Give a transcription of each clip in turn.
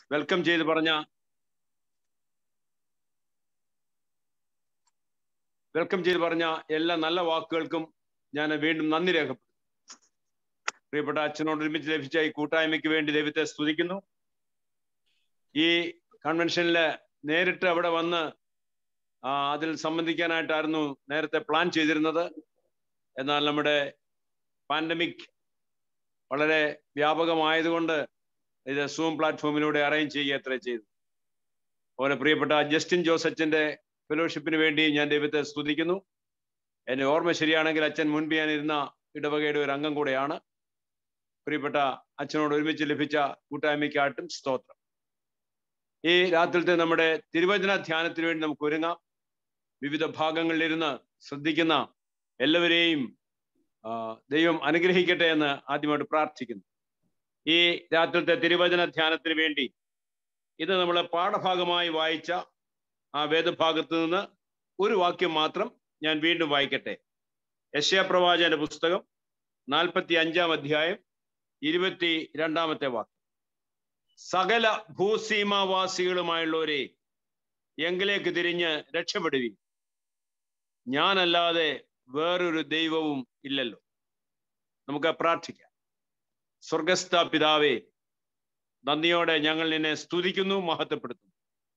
Welcome ചെയ്ത് പറഞ്ഞ welcome ചെയ്ത് പറഞ്ഞ എല്ലാ നല്ല വാക്കുകൾക്കും ഞാൻ വീണ്ടും നന്ദി രേഖപ്പെടുത്തും പ്രിയപ്പെട്ട അച്ഛനോട് ഒരുമിച്ച് ലഭിച്ച ഈ കൂട്ടായ്മയ്ക്ക് വേണ്ടി ദൈവത്തെ സ്തുതിക്കുന്നു ഈ കൺവെൻഷനില് നേരിട്ട് അവിടെ വന്ന് ആ, അതിൽ സംബന്ധിക്കാനായിട്ടായിരുന്നു നേരത്തെ പ്ലാൻ ചെയ്തിരുന്നത് എന്നാൽ നമ്മുടെ പാൻഡമിക് വളരെ വ്യാപകമായതുകൊണ്ട് ഇത് സൂം പ്ലാറ്റ്ഫോമിലൂടെ അറേഞ്ച് ചെയ്യുക അത്ര ചെയ്തു അതുപോലെ പ്രിയപ്പെട്ട ജസ്റ്റിൻ ജോസച്ചിന്റെ ഫെലോഷിപ്പിന് വേണ്ടി ഞാൻ ദൈവത്തെ സ്തുതിക്കുന്നു എന്റെ ഓർമ്മ ശരിയാണെങ്കിൽ അച്ഛൻ മുൻപ് ഞാൻ ഇരുന്ന ഇടവകയുടെ ഒരു അംഗം കൂടെയാണ് പ്രിയപ്പെട്ട അച്ഛനോട് ഒരുമിച്ച് ലഭിച്ച കൂട്ടായ്മയ്ക്കായിട്ടും സ്തോത്രം ഈ രാത്രിയിലത്തെ നമ്മുടെ തിരുവചന ധ്യാനത്തിന് വേണ്ടി നമുക്ക് ഒരുങ്ങാം വിവിധ ഭാഗങ്ങളിലിരുന്ന് ശ്രദ്ധിക്കുന്ന എല്ലാവരെയും ആ, ദൈവം അനുഗ്രഹിക്കട്ടെ എന്ന് ആദ്യമായിട്ട് പ്രാർത്ഥിക്കുന്നു ഈ രാത്രിയിലത്തെ തിരുവചന ധ്യാനത്തിന് വേണ്ടി ഇത് നമ്മൾ പാഠഭാഗമായി വായിച്ച ആ വേദഭാഗത്ത് നിന്ന് ഒരു വാക്യം മാത്രം ഞാൻ വീണ്ടും വായിക്കട്ടെ യശയ പ്രവാചകന്റെ പുസ്തകം നാൽപ്പത്തി അഞ്ചാം അധ്യായം ഇരുപത്തി രണ്ടാമത്തെ വാക്യം സകല ഭൂസീമാവാസികളുമായുള്ളവരെ എങ്കിലേക്ക് തിരിഞ്ഞ് രക്ഷപ്പെടുവി ഞാനല്ലാതെ വേറൊരു ദൈവവും ഇല്ലല്ലോ നമുക്ക് പ്രാർത്ഥിക്കാം സ്വർഗസ്ഥ പിതാവേ നന്ദിയോടെ ഞങ്ങൾ നിന്നെ സ്തുതിക്കുന്നു മഹത്വപ്പെടുത്തുന്നു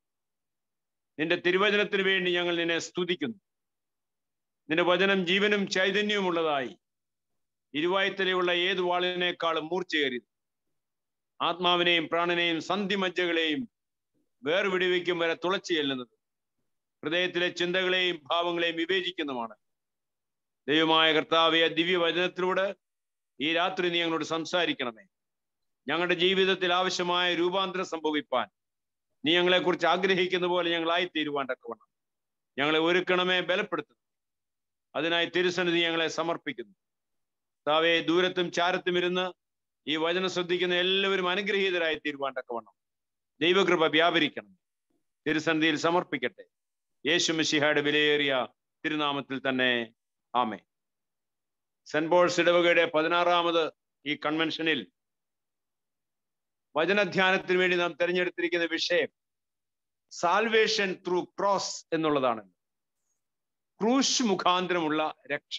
നിന്റെ തിരുവചനത്തിന് വേണ്ടി ഞങ്ങൾ നിന്നെ സ്തുതിക്കുന്നു നിന്റെ വചനം ജീവനും ചൈതന്യവുമുള്ളതായി ഇരുവായത്തിലെയുള്ള ഏത് വാളിനേക്കാളും മൂർച്ചയേറി ആത്മാവിനെയും പ്രാണനെയും സന്ധിമജ്ജകളെയും വേർവിടുവിക്കും വരെ തുളച്ചു ചെല്ലുന്നത് ഹൃദയത്തിലെ ചിന്തകളെയും ഭാവങ്ങളെയും വിവേചിക്കുന്നതുമാണ് ദൈവമായ കർത്താവെ ദിവ്യവചനത്തിലൂടെ ഈ രാത്രി നീ ഞങ്ങളോട് സംസാരിക്കണമേ ഞങ്ങളുടെ ജീവിതത്തിൽ ആവശ്യമായ രൂപാന്തരം സംഭവിപ്പാൻ നീ ഞങ്ങളെക്കുറിച്ച് ആഗ്രഹിക്കുന്ന പോലെ ഞങ്ങളായി തീരുവാൻ തക്കവണ്ണം ഞങ്ങളെ ഒരുക്കണമേ ബലപ്പെടുത്തുന്നു അതിനായി തിരുസന്നിധി ഞങ്ങളെ സമർപ്പിക്കുന്നു താവേ ദൂരത്തും ചാരത്തും ഇരുന്ന് ഈ വചനം ശ്രദ്ധിക്കുന്ന എല്ലാവരും അനുഗ്രഹീതരായി തീരുവാൻ തക്കവണ്ണം ദൈവകൃപ വ്യാപരിക്കണം തിരുസന്നിധിയിൽ സമർപ്പിക്കട്ടെ യേശു മിശിഹയുടെ വിലയേറിയ തിരുനാമത്തിൽ തന്നെ ആമേ സെന്റ് പോൾസ് ഇടവകയുടെ പതിനാറാമത് ഈ കൺവെൻഷനിൽ വചനധ്യാനത്തിന് വേണ്ടി നാം തിരഞ്ഞെടുത്തിരിക്കുന്ന വിഷയം സാൽവേഷൻ ത്രൂ ക്രോസ് എന്നുള്ളതാണ് ക്രൂശ് മുഖാന്തരമുള്ള രക്ഷ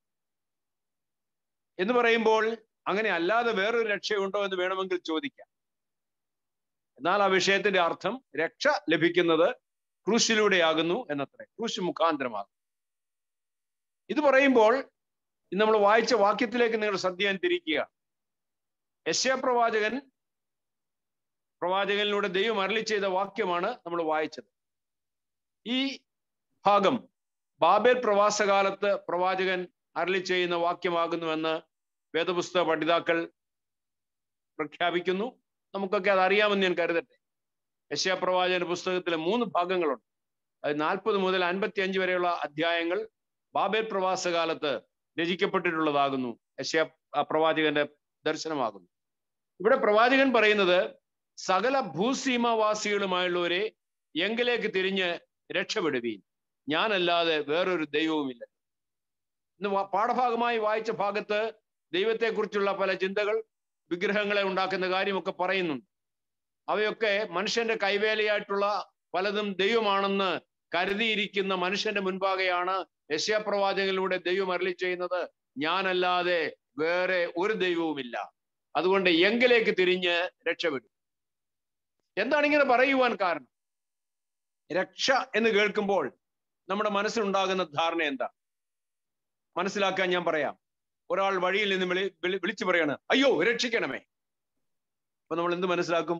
എന്ന് പറയുമ്പോൾ അങ്ങനെ അല്ലാതെ വേറൊരു രക്ഷയുണ്ടോ എന്ന് വേണമെങ്കിൽ ചോദിക്കാം എന്നാൽ ആ വിഷയത്തിന്റെ അർത്ഥം രക്ഷ ലഭിക്കുന്നത് ക്രൂശിലൂടെയാകുന്നു എന്നത്രേ ക്രൂശ് മുഖാന്തരമാകും ഇത് പറയുമ്പോൾ ഇന്ന് നമ്മൾ വായിച്ച വാക്യത്തിലേക്ക് നിങ്ങൾ ശ്രദ്ധ തിരിക്കുക യശ്യ പ്രവാചകൻ പ്രവാചകനിലൂടെ ദൈവം അരളി ചെയ്ത വാക്യമാണ് നമ്മൾ വായിച്ചത് ഈ ഭാഗം ബാബേൽ പ്രവാസകാലത്ത് പ്രവാചകൻ അരളി ചെയ്യുന്ന വാക്യമാകുന്നുവെന്ന് വേദപുസ്തക പഠിതാക്കൾ പ്രഖ്യാപിക്കുന്നു നമുക്കൊക്കെ അത് അറിയാമെന്ന് ഞാൻ കരുതട്ടെ യശ്യാ പ്രവാചകന്റെ പുസ്തകത്തിലെ മൂന്ന് ഭാഗങ്ങളുണ്ട് അത് നാൽപ്പത് മുതൽ അൻപത്തി അഞ്ച് വരെയുള്ള അധ്യായങ്ങൾ ബാബേൽ പ്രവാസകാലത്ത് രചിക്കപ്പെട്ടിട്ടുള്ളതാകുന്നു യശ്യാ പ്രവാചകന്റെ ദർശനമാകുന്നു ഇവിടെ പ്രവാചകൻ പറയുന്നത് സകല ഭൂസീമവാസികളുമായുള്ളവരെ എങ്കിലേക്ക് തിരിഞ്ഞ് രക്ഷപ്പെടുവീൻ ഞാനല്ലാതെ വേറൊരു ദൈവവുമില്ല ഇന്ന് വാ- പാഠഭാഗമായി വായിച്ച ഭാഗത്ത് ദൈവത്തെക്കുറിച്ചുള്ള പല ചിന്തകൾ വിഗ്രഹങ്ങളെ ഉണ്ടാക്കുന്ന കാര്യമൊക്കെ പറയുന്നുണ്ട് അവയൊക്കെ മനുഷ്യന്റെ കൈവേലയായിട്ടുള്ള പലതും ദൈവമാണെന്ന് കരുതിയിരിക്കുന്ന മനുഷ്യന്റെ മുൻപാകെയാണ് യശ്യാപ്രവാചകനിലൂടെ ദൈവം അരളി ചെയ്യുന്നത് ഞാനല്ലാതെ വേറെ ഒരു ദൈവവുമില്ല അതുകൊണ്ട് എങ്കിലേക്ക് തിരിഞ്ഞ് രക്ഷപ്പെടും എന്താണ് ഇങ്ങനെ പറയുവാൻ കാരണം രക്ഷ എന്ന് കേൾക്കുമ്പോൾ നമ്മുടെ മനസ്സിലുണ്ടാകുന്ന ധാരണ എന്താ മനസ്സിലാക്കാൻ ഞാൻ പറയാം ഒരാൾ വഴിയിൽ നിന്ന് വിളി വിളി വിളിച്ചു പറയാണ് അയ്യോ രക്ഷിക്കണമേ അപ്പൊ നമ്മൾ എന്ത് മനസ്സിലാക്കും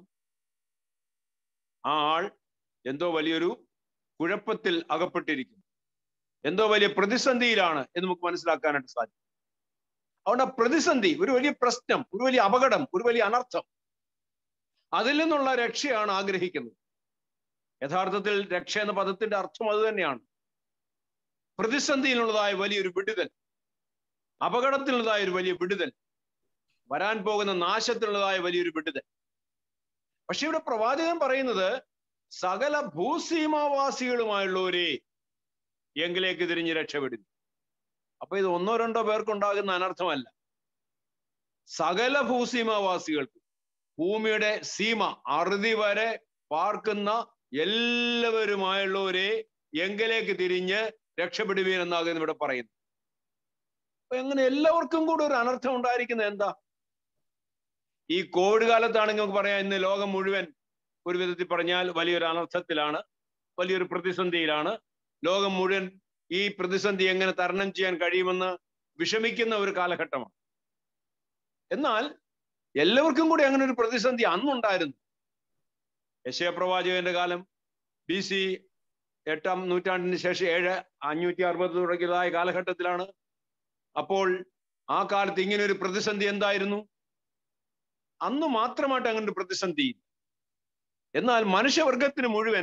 ആ ആൾ എന്തോ വലിയൊരു കുഴപ്പത്തിൽ അകപ്പെട്ടിരിക്കുന്നു എന്തോ വലിയ പ്രതിസന്ധിയിലാണ് എന്ന് നമുക്ക് മനസ്സിലാക്കാനായിട്ട് സാധിക്കും അതുകൊണ്ട് ആ പ്രതിസന്ധി ഒരു വലിയ പ്രശ്നം ഒരു വലിയ അപകടം ഒരു വലിയ അനർത്ഥം അതിൽ നിന്നുള്ള രക്ഷയാണ് ആഗ്രഹിക്കുന്നത് യഥാർത്ഥത്തിൽ രക്ഷ എന്ന പദത്തിന്റെ അർത്ഥം അത് തന്നെയാണ് പ്രതിസന്ധിയിലുള്ളതായ വലിയൊരു വിടുതൽ അപകടത്തിലുള്ളതായ ഒരു വലിയ വിടുതൽ വരാൻ പോകുന്ന നാശത്തിലുള്ളതായ വലിയൊരു വിടുതൽ പക്ഷെ ഇവിടെ പ്രവാചകൻ പറയുന്നത് സകല ഭൂസീമാവാസികളുമായുള്ളവരെ എങ്കിലേക്ക് തിരിഞ്ഞ് രക്ഷപ്പെടുന്നു അപ്പൊ ഇത് ഒന്നോ രണ്ടോ പേർക്കുണ്ടാകുന്ന അനർത്ഥമല്ല സകല ഭൂസീമാവാസികൾക്ക് ഭൂമിയുടെ സീമ അറുതി വരെ പാർക്കുന്ന എല്ലാവരുമായുള്ളവരെ എങ്കിലേക്ക് തിരിഞ്ഞ് രക്ഷപ്പെടുവീൻ എന്നാകുന്നു ഇവിടെ പറയുന്നു അപ്പൊ എങ്ങനെ എല്ലാവർക്കും കൂടെ ഒരു അനർത്ഥം ഉണ്ടായിരിക്കുന്നത് എന്താ ഈ കോവിഡ് കാലത്താണെങ്കിൽ നമുക്ക് പറയാം ഇന്ന് ലോകം മുഴുവൻ ഒരു വിധത്തിൽ പറഞ്ഞാൽ വലിയൊരു അനർത്ഥത്തിലാണ് വലിയൊരു പ്രതിസന്ധിയിലാണ് ലോകം മുഴുവൻ ഈ പ്രതിസന്ധി എങ്ങനെ തരണം ചെയ്യാൻ കഴിയുമെന്ന് വിഷമിക്കുന്ന ഒരു കാലഘട്ടമാണ് എന്നാൽ എല്ലാവർക്കും കൂടി അങ്ങനെ ഒരു പ്രതിസന്ധി അന്നുണ്ടായിരുന്നു യശയപ്രവാചകന്റെ കാലം ബി സി എട്ടാം നൂറ്റാണ്ടിന് ശേഷം ഏഴ് അഞ്ഞൂറ്റി അറുപത് തുടങ്ങിയതായ കാലഘട്ടത്തിലാണ് അപ്പോൾ ആ കാലത്ത് ഇങ്ങനെ ഒരു പ്രതിസന്ധി എന്തായിരുന്നു അന്ന് മാത്രമായിട്ട് അങ്ങനെ ഒരു പ്രതിസന്ധി എന്നാൽ മനുഷ്യവർഗത്തിന് മുഴുവൻ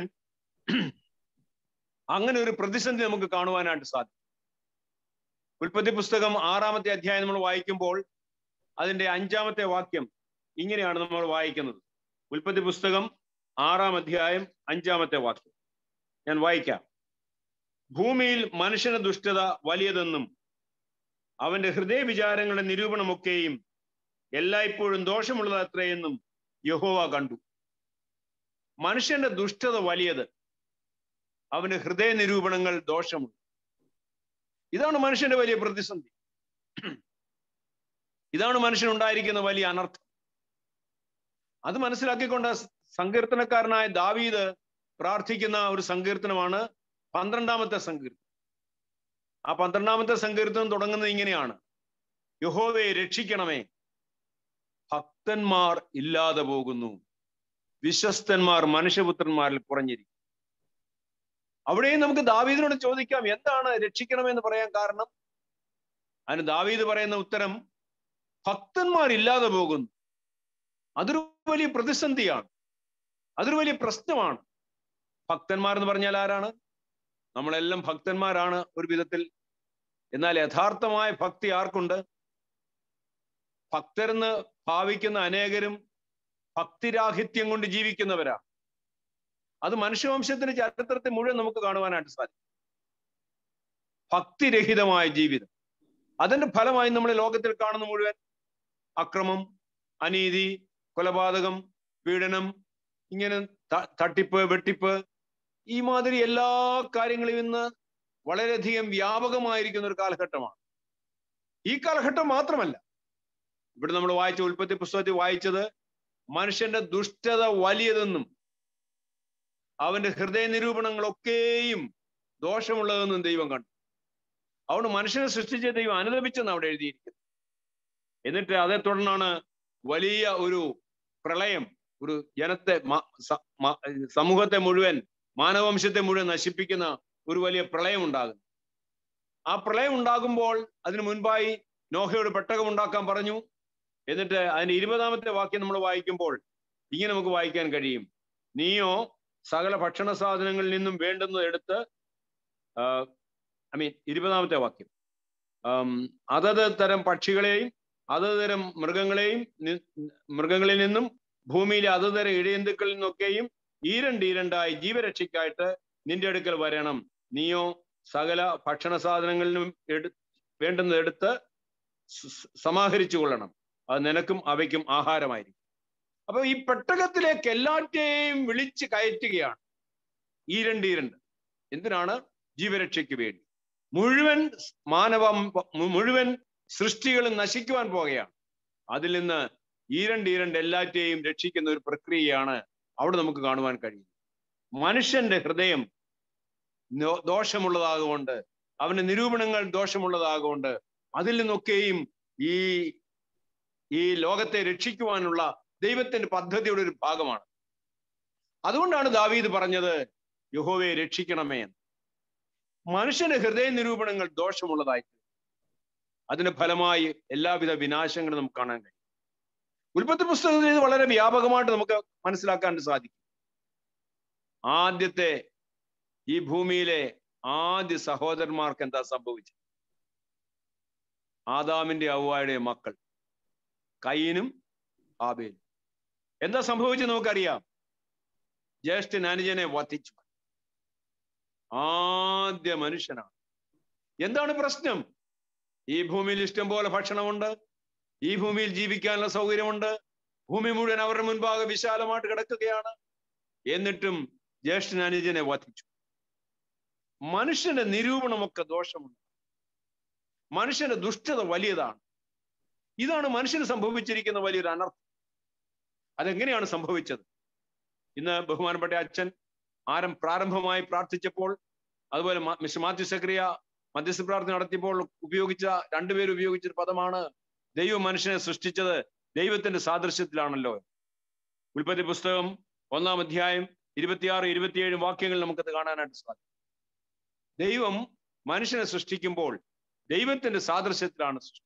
അങ്ങനെ ഒരു പ്രതിസന്ധി നമുക്ക് കാണുവാനായിട്ട് സാധിക്കും ഉൽപ്പത്തി പുസ്തകം ആറാമത്തെ അധ്യായം നമ്മൾ വായിക്കുമ്പോൾ അതിന്റെ അഞ്ചാമത്തെ വാക്യം ഇങ്ങനെയാണ് നമ്മൾ വായിക്കുന്നത് ഉൽപ്പത്തി പുസ്തകം ആറാം അധ്യായം അഞ്ചാമത്തെ വാക്യം ഞാൻ വായിക്കാം ഭൂമിയിൽ മനുഷ്യന്റെ ദുഷ്ടത വലിയതെന്നും അവന്റെ ഹൃദയ വിചാരങ്ങളുടെ നിരൂപണമൊക്കെയും എല്ലായ്പ്പോഴും ദോഷമുള്ളത് അത്രയെന്നും യഹോവ കണ്ടു മനുഷ്യന്റെ ദുഷ്ടത വലിയത് അവന്റെ ഹൃദയ നിരൂപണങ്ങൾ ദോഷമുണ്ട് ഇതാണ് മനുഷ്യന്റെ വലിയ പ്രതിസന്ധി ഇതാണ് മനുഷ്യനുണ്ടായിരിക്കുന്ന വലിയ അനർത്ഥം അത് മനസ്സിലാക്കിക്കൊണ്ട് സങ്കീർത്തനക്കാരനായ ദാവീദ് പ്രാർത്ഥിക്കുന്ന ഒരു സങ്കീർത്തനമാണ് പന്ത്രണ്ടാമത്തെ സങ്കീർത്തനം ആ പന്ത്രണ്ടാമത്തെ സങ്കീർത്തനം തുടങ്ങുന്നത് ഇങ്ങനെയാണ് യഹോവയെ രക്ഷിക്കണമേ ഭക്തന്മാർ ഇല്ലാതെ പോകുന്നു വിശ്വസ്തന്മാർ മനുഷ്യപുത്രന്മാരിൽ കുറഞ്ഞിരിക്കും അവിടെയും നമുക്ക് ദാവീദിനോട് ചോദിക്കാം എന്താണ് രക്ഷിക്കണമെന്ന് പറയാൻ കാരണം അതിന് ദാവീദ് പറയുന്ന ഉത്തരം ഭക്തന്മാരില്ലാതെ പോകുന്നു അതൊരു വലിയ പ്രതിസന്ധിയാണ് അതൊരു വലിയ പ്രശ്നമാണ് ഭക്തന്മാർ എന്ന് പറഞ്ഞാൽ ആരാണ് നമ്മളെല്ലാം ഭക്തന്മാരാണ് ഒരു വിധത്തിൽ എന്നാൽ യഥാർത്ഥമായ ഭക്തി ആർക്കുണ്ട് ഭക്തരെന്ന് ഭാവിക്കുന്ന അനേകരും ഭക്തിരാഹിത്യം കൊണ്ട് ജീവിക്കുന്നവരാ അത് മനുഷ്യവംശത്തിന്റെ ചരിത്രത്തെ മുഴുവൻ നമുക്ക് കാണുവാനായിട്ട് സാധിക്കും ഭക്തിരഹിതമായ ജീവിതം അതിന്റെ ഫലമായി നമ്മൾ ലോകത്തിൽ കാണുന്ന മുഴുവൻ അക്രമം അനീതി കൊലപാതകം പീഡനം ഇങ്ങനെ തട്ടിപ്പ് വെട്ടിപ്പ് ഈ മാതിരി എല്ലാ കാര്യങ്ങളും ഇന്ന് വളരെയധികം വ്യാപകമായിരിക്കുന്ന ഒരു കാലഘട്ടമാണ് ഈ കാലഘട്ടം മാത്രമല്ല ഇവിടെ നമ്മൾ വായിച്ച ഉൽപ്പത്തി പുസ്തകത്തിൽ വായിച്ചത് മനുഷ്യന്റെ ദുഷ്ടത വലിയതെന്നും അവന്റെ ഹൃദയ നിരൂപണങ്ങളൊക്കെയും ദോഷമുള്ളതെന്നും ദൈവം കണ്ടു അതുകൊണ്ട് മനുഷ്യനെ സൃഷ്ടിച്ച ദൈവം അനുദപിച്ചെന്ന് അവിടെ എഴുതിയിരിക്കുന്നത് എന്നിട്ട് അതേ തുടർന്നാണ് വലിയ ഒരു പ്രളയം ഒരു ജനത്തെ സമൂഹത്തെ മുഴുവൻ മാനവംശത്തെ മുഴുവൻ നശിപ്പിക്കുന്ന ഒരു വലിയ പ്രളയം ഉണ്ടാകുന്നു ആ പ്രളയം ഉണ്ടാകുമ്പോൾ അതിനു മുൻപായി നോഹയോട് പെട്ടകം ഉണ്ടാക്കാൻ പറഞ്ഞു എന്നിട്ട് അതിന്റെ ഇരുപതാമത്തെ വാക്യം നമ്മൾ വായിക്കുമ്പോൾ ഇങ്ങനെ നമുക്ക് വായിക്കാൻ കഴിയും നീയോ സകല ഭക്ഷണ സാധനങ്ങളിൽ നിന്നും വേണ്ടുന്നത് എടുത്ത് ഐ മീൻ ഇരുപതാമത്തെ വാക്യം അതത് തരം പക്ഷികളെയും അതത് തരം മൃഗങ്ങളെയും മൃഗങ്ങളിൽ നിന്നും ഭൂമിയിലെ അതത് തരം ഇഴയന്തുക്കളിൽ നിന്നൊക്കെയും ഈരണ്ട് ഈരണ്ടായി ജീവരക്ഷയ്ക്കായിട്ട് നിന്റെ അടുക്കൽ വരണം നീയോ സകല ഭക്ഷണ സാധനങ്ങളിലും എടു വേണ്ടുന്നത് എടുത്ത് സമാഹരിച്ചു കൊള്ളണം അത് നിനക്കും അവയ്ക്കും ആഹാരമായിരിക്കും അപ്പൊ ഈ പെട്ടകത്തിലേക്ക് എല്ലാറ്റെയും വിളിച്ച് കയറ്റുകയാണ് ഈരണ്ട് ഈരണ്ട് എന്തിനാണ് ജീവരക്ഷയ്ക്ക് വേണ്ടി മുഴുവൻ മാനവ മുഴുവൻ സൃഷ്ടികളും നശിക്കുവാൻ പോകുകയാണ് അതിൽ നിന്ന് ഈരണ്ട് ഈരണ്ട് എല്ലാറ്റെയും രക്ഷിക്കുന്ന ഒരു പ്രക്രിയയാണ് അവിടെ നമുക്ക് കാണുവാൻ കഴിയും മനുഷ്യന്റെ ഹൃദയം ദോഷമുള്ളതാകൊണ്ട് അവന്റെ നിരൂപണങ്ങൾ ദോഷമുള്ളതാകൊണ്ട് അതിൽ നിന്നൊക്കെയും ഈ ഈ ലോകത്തെ രക്ഷിക്കുവാനുള്ള ദൈവത്തിന്റെ പദ്ധതിയുടെ ഒരു ഭാഗമാണ് അതുകൊണ്ടാണ് ദാവീദ് പറഞ്ഞത് യഹോവയെ രക്ഷിക്കണമേ എന്ന് മനുഷ്യന്റെ ഹൃദയ നിരൂപണങ്ങൾ ദോഷമുള്ളതായിട്ട് അതിന് ഫലമായി എല്ലാവിധ വിനാശങ്ങളും നമുക്ക് കാണാൻ കഴിയും ഉൽപ്പത്തി പുസ്തകത്തിൽ ഇത് വളരെ വ്യാപകമായിട്ട് നമുക്ക് മനസ്സിലാക്കാൻ സാധിക്കും ആദ്യത്തെ ഈ ഭൂമിയിലെ ആദ്യ സഹോദരന്മാർക്ക് എന്താ സംഭവിച്ചത് ആദാമിന്റെ ഔവായുടെ മക്കൾ കയ്യനും ആബേലും എന്താ സംഭവിച്ചത് നമുക്കറിയാം ജ്യേഷ്ഠൻ അനുജനെ വധിച്ചു ആദ്യ മനുഷ്യനാണ് എന്താണ് പ്രശ്നം ഈ ഭൂമിയിൽ ഇഷ്ടം പോലെ ഭക്ഷണമുണ്ട് ഈ ഭൂമിയിൽ ജീവിക്കാനുള്ള സൗകര്യമുണ്ട് ഭൂമി മുഴുവൻ അവരുടെ മുൻപാകെ വിശാലമായിട്ട് കിടക്കുകയാണ് എന്നിട്ടും ജ്യേഷ്ഠൻ അനുജനെ വധിച്ചു മനുഷ്യന്റെ നിരൂപണമൊക്കെ ദോഷമുണ്ട് മനുഷ്യന്റെ ദുഷ്ടത വലിയതാണ് ഇതാണ് മനുഷ്യന് സംഭവിച്ചിരിക്കുന്ന വലിയൊരു അനർത്ഥം അതെങ്ങനെയാണ് സംഭവിച്ചത് ഇന്ന് ബഹുമാനപ്പെട്ട അച്ഛൻ ആരം പ്രാരംഭമായി പ്രാർത്ഥിച്ചപ്പോൾ അതുപോലെ മിസ്റ്റർ മാത്യു സക്രിയ മധ്യസ്ഥ പ്രാർത്ഥന നടത്തിയപ്പോൾ ഉപയോഗിച്ച രണ്ടുപേരും ഉപയോഗിച്ച ഒരു പദമാണ് ദൈവം മനുഷ്യനെ സൃഷ്ടിച്ചത് ദൈവത്തിന്റെ സാദൃശ്യത്തിലാണല്ലോ ഉൽപ്പത്തി പുസ്തകം ഒന്നാം അധ്യായം ഇരുപത്തിയാറ് ഇരുപത്തിയേഴ് വാക്യങ്ങൾ നമുക്കത് കാണാനായിട്ട് സാധിക്കും ദൈവം മനുഷ്യനെ സൃഷ്ടിക്കുമ്പോൾ ദൈവത്തിന്റെ സാദൃശ്യത്തിലാണ് സൃഷ്ടിക്കുന്നത്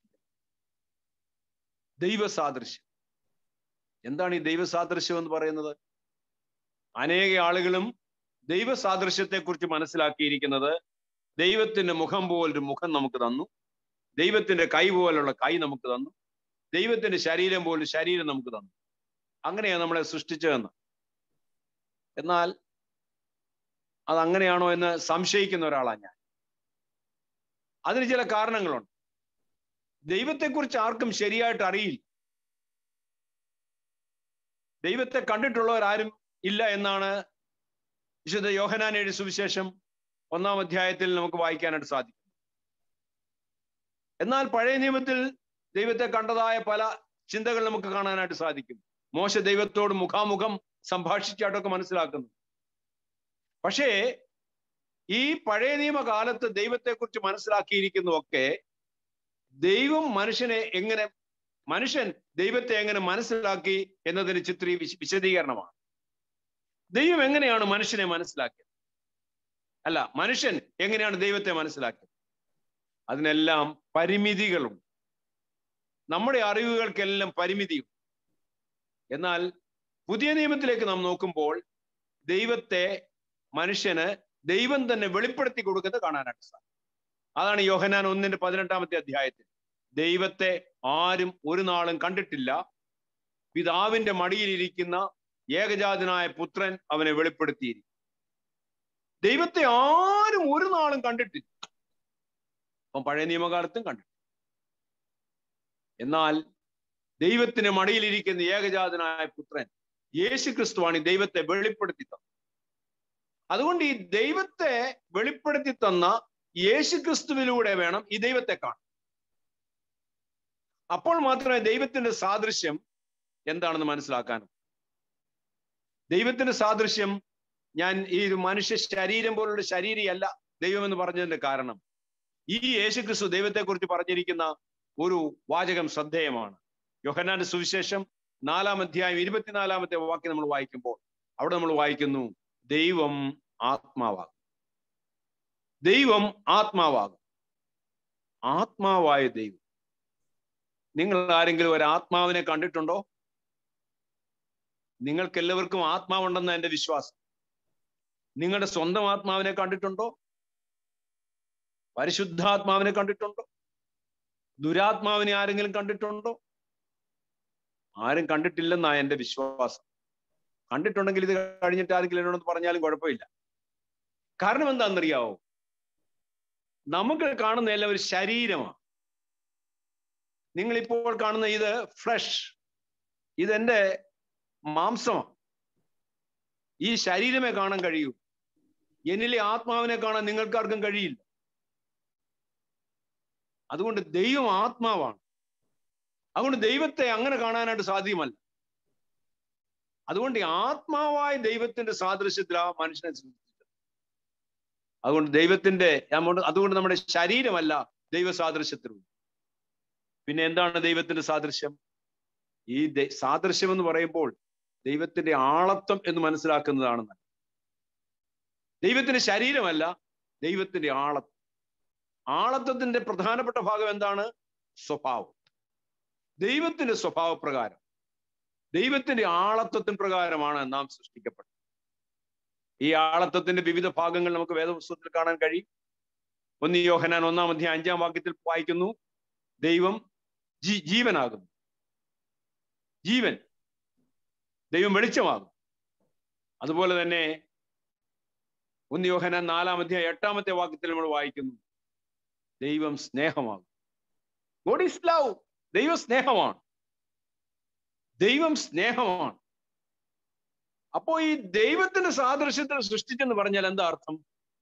ദൈവ സാദൃശ്യം എന്താണ് ഈ ദൈവ സാദൃശ്യം എന്ന് പറയുന്നത് അനേക ആളുകളും ദൈവ സാദൃശ്യത്തെ കുറിച്ച് മനസ്സിലാക്കിയിരിക്കുന്നത് ദൈവത്തിന്റെ മുഖം പോലൊരു മുഖം നമുക്ക് തന്നു ദൈവത്തിന്റെ കൈ പോലുള്ള കൈ നമുക്ക് തന്നു ദൈവത്തിന്റെ ശരീരം പോലും ശരീരം നമുക്ക് തന്നു അങ്ങനെയാണ് നമ്മളെ സൃഷ്ടിച്ചതെന്ന് എന്നാൽ അത് അങ്ങനെയാണോ എന്ന് സംശയിക്കുന്ന ഒരാളാണ് ഞാൻ അതിന് ചില കാരണങ്ങളുണ്ട് ദൈവത്തെക്കുറിച്ച് ആർക്കും ശരിയായിട്ട് അറിയില്ല ദൈവത്തെ കണ്ടിട്ടുള്ളവരാരും ഇല്ല എന്നാണ് വിശുദ്ധ യോഹനാൻ എഴുതി സുവിശേഷം ഒന്നാം അധ്യായത്തിൽ നമുക്ക് വായിക്കാനായിട്ട് സാധിക്കും എന്നാൽ പഴയ നിയമത്തിൽ ദൈവത്തെ കണ്ടതായ പല ചിന്തകൾ നമുക്ക് കാണാനായിട്ട് സാധിക്കും മോശ ദൈവത്തോട് മുഖാമുഖം സംഭാഷിച്ചായിട്ടൊക്കെ മനസ്സിലാക്കുന്നു പക്ഷേ ഈ പഴയ നിയമകാലത്ത് ദൈവത്തെക്കുറിച്ച് മനസ്സിലാക്കിയിരിക്കുന്നതൊക്കെ ദൈവം മനുഷ്യനെ എങ്ങനെ മനുഷ്യൻ ദൈവത്തെ എങ്ങനെ മനസ്സിലാക്കി എന്നതിന് ചിത്രീ വിശദീകരണമാണ് ദൈവം എങ്ങനെയാണ് മനുഷ്യനെ മനസ്സിലാക്കിയത് അല്ല മനുഷ്യൻ എങ്ങനെയാണ് ദൈവത്തെ മനസ്സിലാക്കിയത് അതിനെല്ലാം പരിമിതികളുണ്ട് നമ്മുടെ അറിവുകൾക്കെല്ലാം പരിമിതിയും എന്നാൽ പുതിയ നിയമത്തിലേക്ക് നാം നോക്കുമ്പോൾ ദൈവത്തെ മനുഷ്യന് ദൈവം തന്നെ വെളിപ്പെടുത്തി കൊടുക്കുന്നത് കാണാനായിട്ട് സാധിക്കും അതാണ് യോഹനാൻ ഒന്നിന്റെ പതിനെട്ടാമത്തെ അധ്യായത്തിൽ ദൈവത്തെ ആരും ഒരു നാളും കണ്ടിട്ടില്ല പിതാവിന്റെ മടിയിലിരിക്കുന്ന ഏകജാതനായ പുത്രൻ അവനെ വെളിപ്പെടുത്തിയിരിക്കും ദൈവത്തെ ആരും ഒരു നാളും കണ്ടിട്ടില്ല അപ്പം പഴയ നിയമകാലത്തും കണ്ടിട്ടില്ല എന്നാൽ ദൈവത്തിന്റെ മടിയിലിരിക്കുന്ന ഏകജാതനായ പുത്രൻ യേശു ക്രിസ്തുവാണ് ഈ ദൈവത്തെ വെളിപ്പെടുത്തി തന്നത് അതുകൊണ്ട് ഈ ദൈവത്തെ വെളിപ്പെടുത്തി തന്ന യേശു ക്രിസ്തുവിലൂടെ വേണം ഈ ദൈവത്തെ കാണാൻ അപ്പോൾ മാത്രമേ ദൈവത്തിന്റെ സാദൃശ്യം എന്താണെന്ന് മനസ്സിലാക്കാനും ദൈവത്തിന്റെ സാദൃശ്യം ഞാൻ ഈ ഒരു മനുഷ്യ ശരീരം പോലുള്ള ശരീരയല്ല ദൈവം എന്ന് പറഞ്ഞതിന്റെ കാരണം ഈ യേശുക്രിസ്തു ദൈവത്തെക്കുറിച്ച് പറഞ്ഞിരിക്കുന്ന ഒരു വാചകം ശ്രദ്ധേയമാണ് യോഹന്നാന്റെ സുവിശേഷം നാലാം അധ്യായം ഇരുപത്തിനാലാമത്തെ വാക്യം നമ്മൾ വായിക്കുമ്പോൾ അവിടെ നമ്മൾ വായിക്കുന്നു ദൈവം ആത്മാവാകും ദൈവം ആത്മാവാകും ആത്മാവായ ദൈവം നിങ്ങൾ ആരെങ്കിലും ഒരു ആത്മാവിനെ കണ്ടിട്ടുണ്ടോ നിങ്ങൾക്ക് എല്ലാവർക്കും ആത്മാവുണ്ടെന്ന എന്റെ വിശ്വാസം നിങ്ങളുടെ സ്വന്തം ആത്മാവിനെ കണ്ടിട്ടുണ്ടോ പരിശുദ്ധാത്മാവിനെ കണ്ടിട്ടുണ്ടോ ദുരാത്മാവിനെ ആരെങ്കിലും കണ്ടിട്ടുണ്ടോ ആരും കണ്ടിട്ടില്ലെന്നാ എന്റെ വിശ്വാസം കണ്ടിട്ടുണ്ടെങ്കിൽ ഇത് കഴിഞ്ഞിട്ട് ആരെങ്കിലും എന്നോട് പറഞ്ഞാലും കുഴപ്പമില്ല കാരണം എന്താണെന്നറിയാവോ നമുക്ക് കാണുന്ന എല്ലാം ഒരു ശരീരമാണ് നിങ്ങൾ ഇപ്പോൾ കാണുന്ന ഇത് ഫ്ലഷ് ഇതെന്റെ മാംസമാണ് ഈ ശരീരമേ കാണാൻ കഴിയൂ എന്നിലെ ആത്മാവിനെ കാണാൻ നിങ്ങൾക്കാർക്കും കഴിയില്ല അതുകൊണ്ട് ദൈവം ആത്മാവാണ് അതുകൊണ്ട് ദൈവത്തെ അങ്ങനെ കാണാനായിട്ട് സാധ്യമല്ല അതുകൊണ്ട് ഈ ആത്മാവായ ദൈവത്തിന്റെ സാദൃശ്യത്തിൽ ആ മനുഷ്യനെ സൃഷ്ടിച്ചത് അതുകൊണ്ട് ദൈവത്തിന്റെ അതുകൊണ്ട് നമ്മുടെ ശരീരമല്ല ദൈവ സാദൃശ്യത്തിലുണ്ട് പിന്നെ എന്താണ് ദൈവത്തിന്റെ സാദൃശ്യം ഈ സാദൃശ്യം എന്ന് പറയുമ്പോൾ ദൈവത്തിന്റെ ആളത്വം എന്ന് മനസ്സിലാക്കുന്നതാണ് നല്ലത് ദൈവത്തിന്റെ ശരീരമല്ല ദൈവത്തിന്റെ ആളത്വം ആളത്വത്തിന്റെ പ്രധാനപ്പെട്ട ഭാഗം എന്താണ് സ്വഭാവം ദൈവത്തിന്റെ സ്വഭാവപ്രകാരം ദൈവത്തിന്റെ ആളത്വത്തിന് പ്രകാരമാണ് നാം സൃഷ്ടിക്കപ്പെട്ടത് ഈ ആളത്വത്തിന്റെ വിവിധ ഭാഗങ്ങൾ നമുക്ക് വേദപുസ്തകത്തിൽ കാണാൻ കഴിയും ഒന്ന് യോഹനാൻ ഒന്നാം അധ്യായം അഞ്ചാം വാക്യത്തിൽ വായിക്കുന്നു ദൈവം ജീ ജീവനാകുന്നു ജീവൻ ദൈവം വെളിച്ചമാകും അതുപോലെ തന്നെ ഒന്ന് യോഹനാൻ നാലാം അധ്യായം എട്ടാമത്തെ വാക്യത്തിൽ നമ്മൾ വായിക്കുന്നു ദൈവം സ്നേഹമാകും ഗോഡ് ഈസ് ലവ് ദൈവം സ്നേഹമാണ് ദൈവം സ്നേഹമാണ് അപ്പോ ഈ ദൈവത്തിന്റെ സാദൃശ്യത്തിൽ സൃഷ്ടിച്ചെന്ന് പറഞ്ഞാൽ എന്താ അർത്ഥം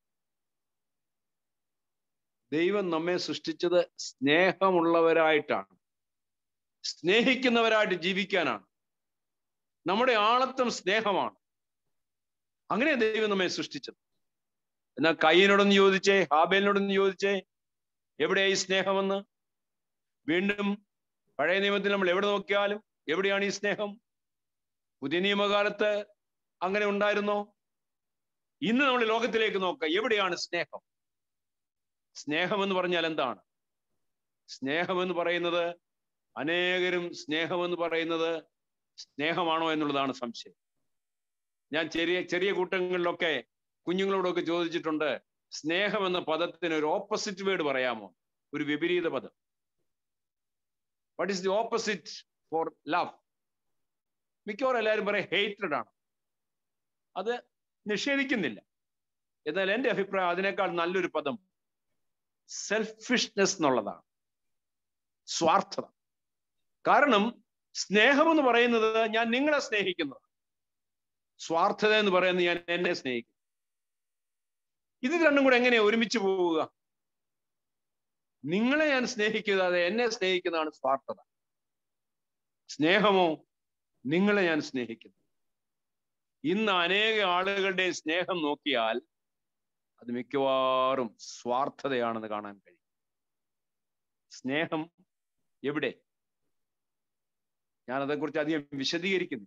ദൈവം നമ്മെ സൃഷ്ടിച്ചത് സ്നേഹമുള്ളവരായിട്ടാണ് സ്നേഹിക്കുന്നവരായിട്ട് ജീവിക്കാനാണ് നമ്മുടെ ആളത്വം സ്നേഹമാണ് അങ്ങനെ ദൈവം നമ്മെ സൃഷ്ടിച്ചത് എന്നാൽ കയ്യനോടൊന്ന് ചോദിച്ചേ ഹാബേലിനോടൊന്ന് ചോദിച്ചേ എവിടെയായി സ്നേഹമെന്ന് വീണ്ടും പഴയ നിയമത്തിൽ നമ്മൾ എവിടെ നോക്കിയാലും എവിടെയാണ് ഈ സ്നേഹം പുതിയ നിയമകാലത്ത് അങ്ങനെ ഉണ്ടായിരുന്നോ ഇന്ന് നമ്മൾ ലോകത്തിലേക്ക് നോക്കാം എവിടെയാണ് സ്നേഹം സ്നേഹം എന്ന് പറഞ്ഞാൽ എന്താണ് സ്നേഹം എന്ന് പറയുന്നത് അനേകരും സ്നേഹം എന്ന് പറയുന്നത് സ്നേഹമാണോ എന്നുള്ളതാണ് സംശയം ഞാൻ ചെറിയ ചെറിയ കൂട്ടങ്ങളിലൊക്കെ കുഞ്ഞുങ്ങളോടൊക്കെ ചോദിച്ചിട്ടുണ്ട് സ്നേഹം എന്ന പദത്തിന് ഒരു ഓപ്പോസിറ്റ് വേർഡ് പറയാമോ ഒരു വിപരീത പദം what is the opposite for love മിക്കവാറും എല്ലാവരും പറയും ഹേറ്റഡ് ആണ് അത് നിഷേധിക്കുന്നില്ല എന്നാൽ എൻ്റെ അഭിപ്രായം അതിനേക്കാൾ നല്ലൊരു പദം സെൽഫിഷ്നെസ് എന്നുള്ളതാണ് സ്വാർത്ഥത കാരണം സ്നേഹം എന്ന് പറയുന്നത് ഞാൻ നിങ്ങളെ സ്നേഹിക്കുന്നത് സ്വാർത്ഥത എന്ന് പറയുന്നത് ഞാൻ എന്നെ സ്നേഹിക്കുന്നു ഇത് രണ്ടും കൂടെ എങ്ങനെയാ ഒരുമിച്ച് പോവുക നിങ്ങളെ ഞാൻ സ്നേഹിക്കുന്നത് അത് എന്നെ സ്നേഹിക്കുന്നതാണ് സ്വാർത്ഥത സ്നേഹമോ നിങ്ങളെ ഞാൻ സ്നേഹിക്കുന്നു ഇന്ന് അനേക ആളുകളുടെ സ്നേഹം നോക്കിയാൽ അത് മിക്കവാറും സ്വാർത്ഥതയാണെന്ന് കാണാൻ കഴിയും സ്നേഹം എവിടെ ഞാൻ അതേക്കുറിച്ച് അധികം വിശദീകരിക്കുന്നു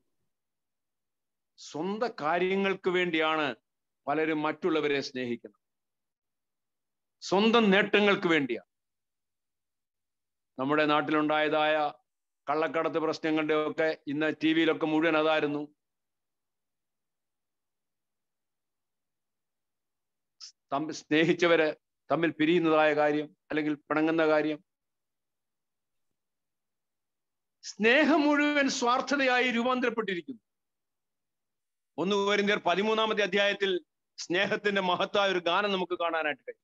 സ്വന്തം കാര്യങ്ങൾക്ക് വേണ്ടിയാണ് പലരും മറ്റുള്ളവരെ സ്നേഹിക്കുന്നത് സ്വന്തം നേട്ടങ്ങൾക്ക് വേണ്ടിയാണ് നമ്മുടെ നാട്ടിലുണ്ടായതായ കള്ളക്കടത്ത് പ്രശ്നങ്ങളുടെ ഒക്കെ ഇന്ന് ടി വിയിലൊക്കെ മുഴുവൻ അതായിരുന്നു തമ്മിൽ സ്നേഹിച്ചവര് തമ്മിൽ പിരിയുന്നതായ കാര്യം അല്ലെങ്കിൽ പിണങ്ങുന്ന കാര്യം സ്നേഹം മുഴുവൻ സ്വാർത്ഥതയായി രൂപാന്തരപ്പെട്ടിരിക്കുന്നു ഒന്ന് കോരിന്ത്യർ പതിമൂന്നാമത്തെ അധ്യായത്തിൽ സ്നേഹത്തിന്റെ മഹത്തായ ഒരു ഗാനം നമുക്ക് കാണാനായിട്ട് കഴിയും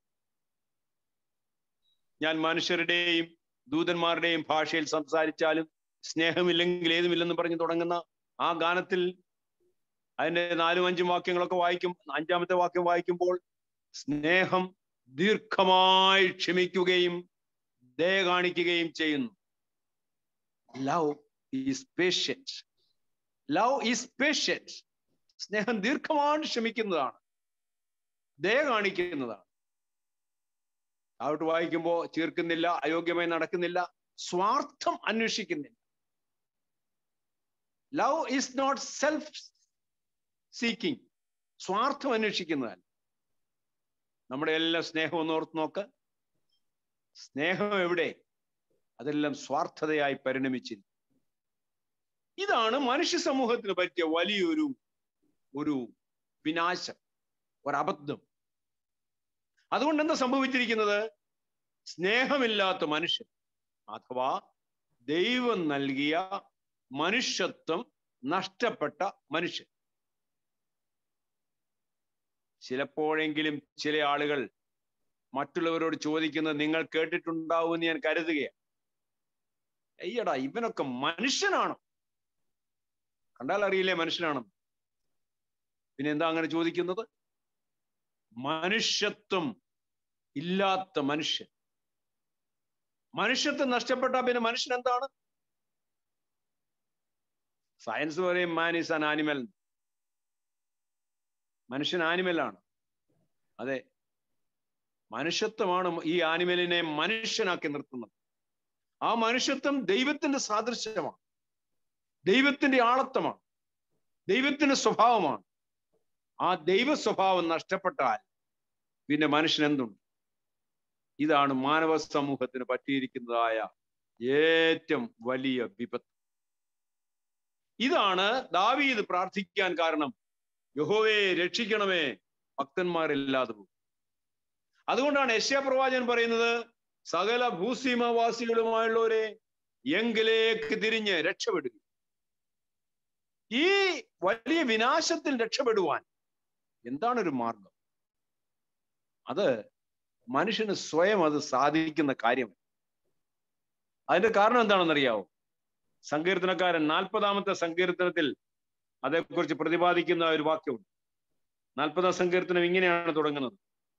ഞാൻ മനുഷ്യരുടെയും ദൂതന്മാരുടെയും ഭാഷയിൽ സംസാരിച്ചാലും സ്നേഹമില്ലെങ്കിൽ ഏതുമില്ലെന്ന് പറഞ്ഞു തുടങ്ങുന്ന ആ ഗാനത്തിൽ അതിന്റെ നാലും അഞ്ചും വാക്യങ്ങളൊക്കെ വായിക്കും അഞ്ചാമത്തെ വാക്യം വായിക്കുമ്പോൾ സ്നേഹം ദീർഘമായി ക്ഷമിക്കുകയും ദയ കാണിക്കുകയും ചെയ്യുന്നു love is patient love is patient സ്നേഹം ദീർഘമായി ക്ഷമിക്കുന്നതാണ് ദയ കാണിക്കുന്നതാണ് അവിടെ വായിക്കുമ്പോൾ ചീർക്കുന്നില്ല അയോഗ്യമായി നടക്കുന്നില്ല സ്വാർത്ഥം അന്വേഷിക്കുന്നില്ല love is not self seeking സ്വാർത്ഥം അന്വേഷിക്കുന്നതല്ല നമ്മുടെ എല്ലാം സ്നേഹം ഒന്ന് ഓർത്ത് നോക്ക് സ്നേഹം എവിടെ അതെല്ലാം സ്വാർത്ഥതയായി പരിണമിച്ചിരിക്കും ഇതാണ് മനുഷ്യ സമൂഹത്തിന് പറ്റിയ വലിയൊരു ഒരു വിനാശം ഒരബദ്ധം അതുകൊണ്ട് എന്താ സംഭവിച്ചിരിക്കുന്നത് സ്നേഹമില്ലാത്ത മനുഷ്യൻ അഥവാ ദൈവം നൽകിയ മനുഷ്യത്വം നഷ്ടപ്പെട്ട മനുഷ്യൻ ചിലപ്പോഴെങ്കിലും ചില ആളുകൾ മറ്റുള്ളവരോട് ചോദിക്കുന്നത് നിങ്ങൾ കേട്ടിട്ടുണ്ടാവുമെന്ന് ഞാൻ കരുതുകയാണ് അയ്യടാ ഇവനൊക്കെ മനുഷ്യനാണോ കണ്ടാൽ അറിയില്ലേ മനുഷ്യനാണെന്ന് പിന്നെ എന്താ അങ്ങനെ ചോദിക്കുന്നത് മനുഷ്യത്വം ഇല്ലാത്ത മനുഷ്യൻ മനുഷ്യത്വം നഷ്ടപ്പെട്ട പിന്നെ മനുഷ്യൻ എന്താണ് സയൻസ് പറയും മാൻ ഈസ് അൻ ആനിമൽ മനുഷ്യൻ ആനിമലാണ് അതെ മനുഷ്യത്വമാണ് ഈ ആനിമലിനെ മനുഷ്യനാക്കി നിർത്തുന്നത് ആ മനുഷ്യത്വം ദൈവത്തിന്റെ സാദൃശ്യമാണ് ദൈവത്തിന്റെ ആളത്വമാണ് ദൈവത്തിന്റെ സ്വഭാവമാണ് ആ ദൈവ സ്വഭാവം നഷ്ടപ്പെട്ടാൽ പിന്നെ മനുഷ്യൻ എന്തുണ്ട് ഇതാണ് മാനവ സമൂഹത്തിന് പറ്റിയിരിക്കുന്നതായ ഏറ്റവും വലിയ വിപത്ത് ഇതാണ് ദാവീദ് പ്രാർത്ഥിക്കാൻ കാരണം യഹോവയെ രക്ഷിക്കണമേ ഭക്തന്മാരില്ലാതെ പോകും അതുകൊണ്ടാണ് യശ്യാ പ്രവാചകൻ പറയുന്നത് സകല ഭൂസീമവാസികളുമായുള്ളവരെ എങ്കിലേക്ക് തിരിഞ്ഞ് രക്ഷപ്പെടുക ഈ വലിയ വിനാശത്തിൽ രക്ഷപ്പെടുവാൻ എന്താണ് ഒരു മാർഗം അത് മനുഷ്യന് സ്വയം അത് സാധിക്കുന്ന കാര്യമല്ല അതിന്റെ കാരണം എന്താണെന്നറിയാവോ സങ്കീർത്തനക്കാരൻ നാൽപ്പതാമത്തെ സങ്കീർത്തനത്തിൽ അതേക്കുറിച്ച് പ്രതിപാദിക്കുന്ന ഒരു വാക്യമുണ്ട് നാൽപ്പതാം സങ്കീർത്തനം ഇങ്ങനെയാണ് തുടങ്ങുന്നത്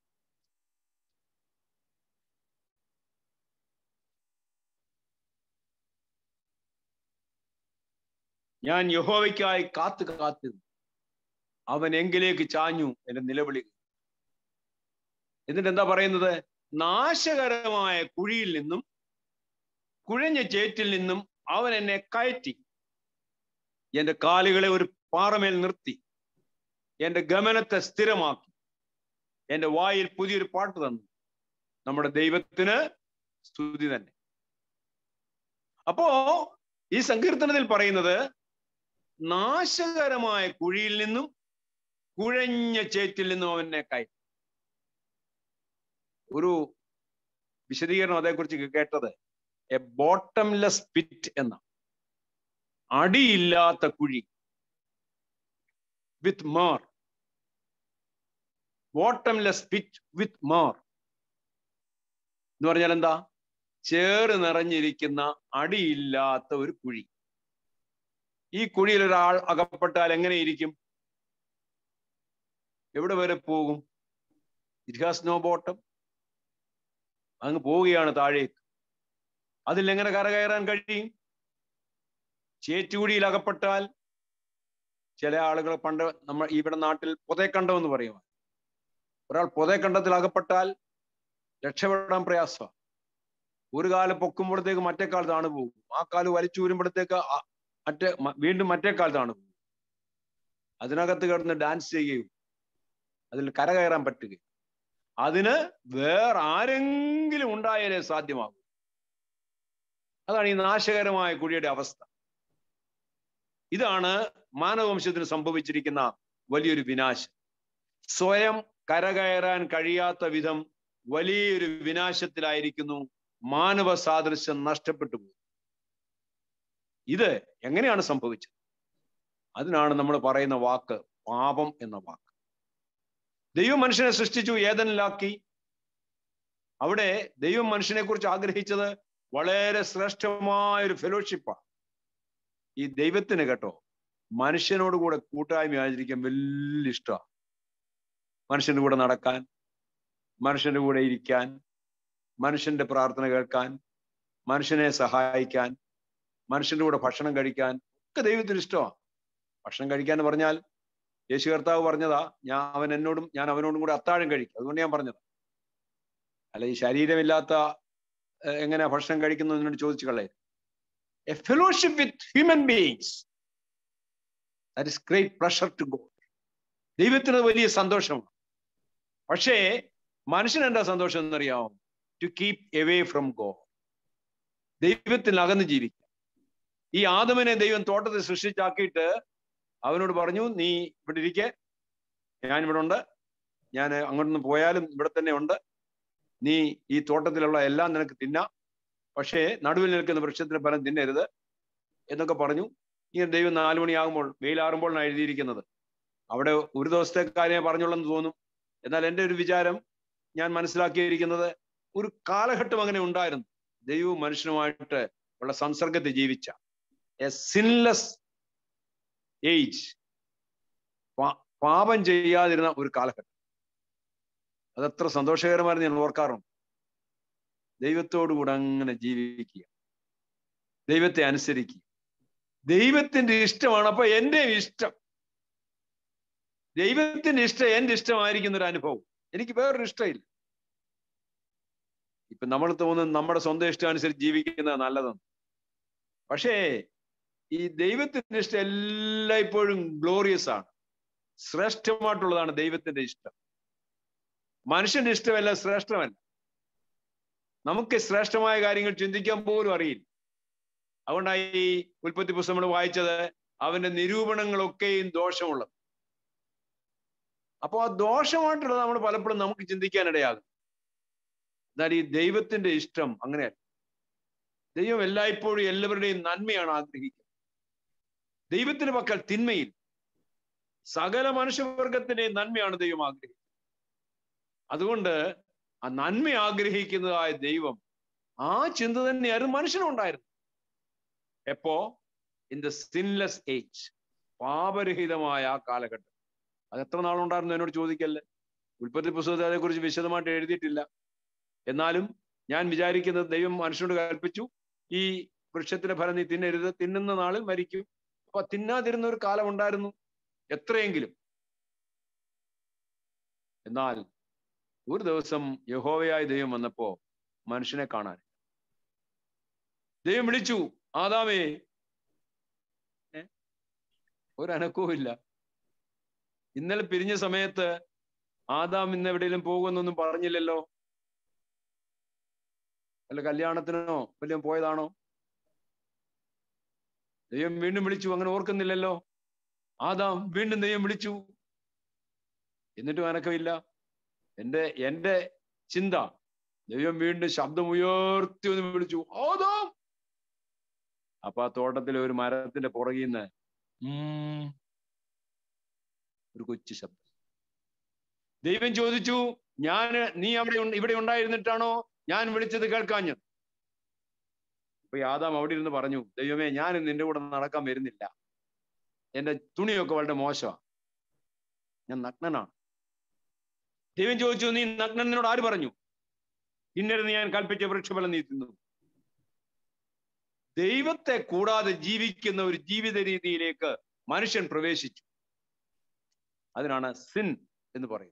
ഞാൻ യഹോവയ്ക്കായി കാത്തു കാത്തിരുന്നു അവൻ എങ്കിലേക്ക് ചാഞ്ഞു എന്റെ നിലവിളി എന്നിട്ട് എന്താ പറയുന്നത് നാശകരമായ കുഴിയിൽ നിന്നും കുഴഞ്ഞ ചേറ്റിൽ നിന്നും അവൻ എന്നെ കയറ്റി എന്റെ കാലുകളെ ഒരു പാറമേൽ നിർത്തി എന്റെ ഗമനത്തെ സ്ഥിരമാക്കി എന്റെ വായിൽ പുതിയൊരു പാട്ട് തന്നു നമ്മുടെ ദൈവത്തിന് സ്തുതി തന്നെ അപ്പോ ഈ സങ്കീർത്തനത്തിൽ പറയുന്നത് നാശകരമായ കുഴിയിൽ നിന്നും കുഴഞ്ഞ ചേറ്റിൽ നിന്നും അവനെ കയറ്റി ഒരു വിശദീകരണം അതേക്കുറിച്ച് കേട്ടത് എ ബോട്ടംലെസ് പിറ്റ് എന്ന അടിയില്ലാത്ത കുഴി with mar bottomless pit with mar എന്ന് പറഞ്ഞാൽ എന്താ ചേറ് നിറഞ്ഞിരിക്കുന്ന അടിയില്ലാത്ത ഒരു കുഴി ഈ കുഴിയിൽ ഒരാൾ അകപ്പെട്ടാൽ എങ്ങനെയിരിക്കും എവിടെ വരെ പോകും ഇറ്റ് ഹാസ് നോ ബോട്ടം അങ്ങ് പോവുകയാണ് താഴേക്ക് അതിൽ എങ്ങനെ കരകയറാൻ കഴിയും ചേറ്റുകുഴിയിൽ അകപ്പെട്ടാൽ ചില ആളുകൾ പണ്ട് നമ്മൾ ഇവിടെ നാട്ടിൽ പൊതേക്കണ്ടം എന്ന് പറയും ഒരാൾ പൊതേക്കണ്ടത്തിൽ അകപ്പെട്ടാൽ രക്ഷപ്പെടാൻ പ്രയാസമാണ് ഒരു കാലം പൊക്കുമ്പോഴത്തേക്ക് മറ്റേ കാൽ താണു പോകും ആ കാല് വലിച്ചു വരുമ്പോഴത്തേക്ക് മറ്റേ വീണ്ടും മറ്റേ കാൽ താണു പോകും അതിനകത്ത് കിടന്ന് ഡാൻസ് ചെയ്യുകയും അതിൽ കരകയറാൻ പറ്റുകയും അതിന് വേറെ ആരെങ്കിലും ഉണ്ടായാലേ സാധ്യമാകും അതാണ് ഈ നാശകരമായ കുഴിയുടെ അവസ്ഥ ഇതാണ് മാനവവംശത്തിന് സംഭവിച്ചിരിക്കുന്ന വലിയൊരു വിനാശം സ്വയം കരകയറാൻ കഴിയാത്ത വിധം വലിയൊരു വിനാശത്തിലായിരിക്കുന്നു മാനവ സാദൃശ്യം നഷ്ടപ്പെട്ടു പോകും ഇത് എങ്ങനെയാണ് സംഭവിച്ചത് അതിനാണ് നമ്മൾ പറയുന്ന വാക്ക് പാപം എന്ന വാക്ക് ദൈവം മനുഷ്യനെ സൃഷ്ടിച്ചു ഏതനിലാക്കി അവിടെ ദൈവം മനുഷ്യനെ കുറിച്ച് ആഗ്രഹിച്ചത് വളരെ ശ്രേഷ്ഠമായ ഒരു ഫെലോഷിപ്പാണ് ഈ ദൈവത്തിന് കേട്ടോ മനുഷ്യനോട് കൂടെ കൂട്ടായ്മ ആചരിക്കാൻ വലിയ ഇഷ്ടമാണ് മനുഷ്യന്റെ കൂടെ നടക്കാൻ മനുഷ്യന്റെ കൂടെ ഇരിക്കാൻ മനുഷ്യന്റെ പ്രാർത്ഥന കേൾക്കാൻ മനുഷ്യനെ സഹായിക്കാൻ മനുഷ്യന്റെ കൂടെ ഭക്ഷണം കഴിക്കാൻ ഒക്കെ ദൈവത്തിന് ഇഷ്ടമാണ് ഭക്ഷണം കഴിക്കാൻ എന്ന് പറഞ്ഞാൽ യേശു കർത്താവ് പറഞ്ഞതാ ഞാൻ അവൻ എന്നോടും ഞാൻ അവനോടും കൂടെ അത്താഴം കഴിക്കും അതുകൊണ്ട് ഞാൻ പറഞ്ഞത് അല്ല ഈ ശരീരമില്ലാത്ത എങ്ങനെയാ ഭക്ഷണം കഴിക്കുന്നു എന്നോട് ചോദിച്ചു കളയ a fellowship with human beings that is great pressure to go ദൈവത്തിന് വലിയ സന്തോഷമാണ് പക്ഷേ മനുഷ്യന് എന്താ സന്തോഷം എന്നറിയാമോ to keep away from go ദൈവത്തിൽ അകന്ന് ജീവിക്കുക ഈ ആദമനെ ദൈവം തോട്ടത്തിൽ സൃഷ്ടിച്ചാക്കിയിട്ട് അവനോട് പറഞ്ഞു നീ ഇവിടെ ഇരിക്കെ ഞാൻ ഇവിടെ ഉണ്ട് ഞാൻ അങ്ങോട്ടൊന്ന് പോയാലും ഇവിടെ തന്നെ ഉണ്ട് നീ ഈ തോട്ടത്തിലുള്ള എല്ലാം നിനക്ക് തിന്നാം പക്ഷേ നടുവിൽ നിൽക്കുന്ന വൃക്ഷത്തിന് ഫലം തിന്നരുത് എന്നൊക്കെ പറഞ്ഞു ഇങ്ങനെ ദൈവം നാലു മണിയാകുമ്പോൾ വെയിലാറുമ്പോഴാണ് എഴുതിയിരിക്കുന്നത് അവിടെ ഒരു ദിവസത്തെ കാര്യമേ പറഞ്ഞുള്ളെന്ന് തോന്നും എന്നാൽ എൻ്റെ ഒരു വിചാരം ഞാൻ മനസ്സിലാക്കിയിരിക്കുന്നത് ഒരു കാലഘട്ടം അങ്ങനെ ഉണ്ടായിരുന്നു ദൈവവും മനുഷ്യനുമായിട്ട് ഉള്ള സംസർഗത്തെ ജീവിച്ച എ സിൻലെസ് ഏജ് പാപം ചെയ്യാതിരുന്ന ഒരു കാലഘട്ടം അതത്ര സന്തോഷകരമായിരുന്നു ഞാൻ ഓർക്കാറുണ്ട് ദൈവത്തോടുകൂടെ അങ്ങനെ ജീവിക്കുക ദൈവത്തെ അനുസരിക്കുക ദൈവത്തിന്റെ ഇഷ്ടമാണ് അപ്പൊ എൻ്റെ ഇഷ്ടം ദൈവത്തിന്റെ ഇഷ്ടം എൻ്റെ ഇഷ്ടമായിരിക്കുന്ന ഒരു അനുഭവം എനിക്ക് വേറൊരു ഇഷ്ടമില്ല ഇപ്പൊ നമ്മൾ തോന്നുന്നു നമ്മുടെ സ്വന്തം ഇഷ്ടം അനുസരിച്ച് ജീവിക്കുന്നത് നല്ലതെന്ന് പക്ഷേ ഈ ദൈവത്തിന്റെ ഇഷ്ടം എല്ലായ്പ്പോഴും ഗ്ലോറിയസ് ആണ് ശ്രേഷ്ഠമായിട്ടുള്ളതാണ് ദൈവത്തിന്റെ ഇഷ്ടം മനുഷ്യന്റെ ഇഷ്ടമല്ല ശ്രേഷ്ഠമല്ല നമുക്ക് ശ്രേഷ്ഠമായ കാര്യങ്ങൾ ചിന്തിക്കാൻ പോലും അറിയില്ല അതുകൊണ്ടായി ഈ ഉൽപ്പത്തി പുസ്തകം നമ്മൾ വായിച്ചത് അവന്റെ നിരൂപണങ്ങളൊക്കെയും ദോഷമുള്ളത് അപ്പോൾ ആ ദോഷമായിട്ടുള്ളത് നമ്മൾ പലപ്പോഴും നമുക്ക് ചിന്തിക്കാനിടയാകും എന്നാൽ ഈ ദൈവത്തിന്റെ ഇഷ്ടം അങ്ങനെയല്ല ദൈവം എല്ലായ്പ്പോഴും എല്ലാവരുടെയും നന്മയാണ് ആഗ്രഹിക്കുന്നത് ദൈവത്തിന് പക്കൽ തിന്മയിൽ സകല മനുഷ്യവർഗത്തിന്റെയും നന്മയാണ് ദൈവം ആഗ്രഹിക്കുന്നത് അതുകൊണ്ട് ആ നന്മ ആഗ്രഹിക്കുന്നതായ ദൈവം ആ ചിന്ത തന്നെയായിരുന്നു മനുഷ്യനുണ്ടായിരുന്നു എപ്പോ ഇൻ ദ സിൻലെസ് ഏജ് പാപരഹിതമായ ആ കാലഘട്ടം അത് എത്ര നാളുണ്ടായിരുന്നു എന്നോട് ചോദിക്കല്ലേ ഉൽപ്പത്തി പുസ്തകത്തെ അതേക്കുറിച്ച് വിശദമായിട്ട് എഴുതിയിട്ടില്ല എന്നാലും ഞാൻ വിചാരിക്കുന്നത് ദൈവം മനുഷ്യനോട് കൽപ്പിച്ചു ഈ വൃക്ഷത്തിന്റെ ഫലം നീ തിന്നരുത് തിന്നുന്ന നാളിൽ മരിക്കും അപ്പൊ തിന്നാതിരുന്ന ഒരു കാലം ഉണ്ടായിരുന്നു എത്രയെങ്കിലും എന്നാൽ ഒരു ദിവസം യഹോവയായ ദൈവം വന്നപ്പോ മനുഷ്യനെ കാണാൻ ദൈവം വിളിച്ചു ആദാമേ ഏ? ഒരനക്കവും ഇല്ല ഇന്നലെ പിരിഞ്ഞ സമയത്ത് ആദാം ഇന്ന് എവിടെയെങ്കിലും പോകുമെന്നൊന്നും പറഞ്ഞില്ലല്ലോ വല്ല കല്യാണത്തിനോ വല്ലതും പോയതാണോ ദൈവം വീണ്ടും വിളിച്ചു അങ്ങനെ ഓർക്കുന്നില്ലല്ലോ ആദാം വീണ്ടും ദൈവം വിളിച്ചു എന്നിട്ടും അനക്കമില്ല എന്റെ എന്റെ ചിന്ത ദൈവം വീണ്ടും ശബ്ദം ഉയർത്തി ഒന്ന് വിളിച്ചു ആദാം അപ്പൊ ആ തോട്ടത്തിലെ ഒരു മരത്തിന്റെ പുറകിൽ നിന്ന് ഉം ഒരു കൊച്ചു ശബ്ദം ദൈവം ചോദിച്ചു ഞാൻ നീ അവിടെ ഉണ്ട- ഇവിടെ ഉണ്ടായിരുന്നിട്ടാണോ ഞാൻ വിളിച്ചത് കേൾക്കാഞ്ഞത് അപ്പൊ ആദാം അവിടെ ഇരുന്ന് പറഞ്ഞു ദൈവമേ ഞാൻ ഇന്ന് നിന്റെ കൂടെ നടക്കാൻ വരുന്നില്ല എന്റെ തുണിയൊക്കെ വളരെ മോശമാണ് ഞാൻ നഗ്നനാണ് ദൈവം ചോദിച്ചു നീ നഗ്നൻ നിന്നോട് ആര് പറഞ്ഞു ഇന്നലെ ഞാൻ കൽപ്പിച്ച വൃക്ഷഫലം നീ തിന്നു ദൈവത്തെ കൂടാതെ ജീവിക്കുന്ന ഒരു ജീവിത രീതിയിലേക്ക് മനുഷ്യൻ പ്രവേശിച്ചു അതിനാണ് സിൻ എന്ന് പറയുന്നത്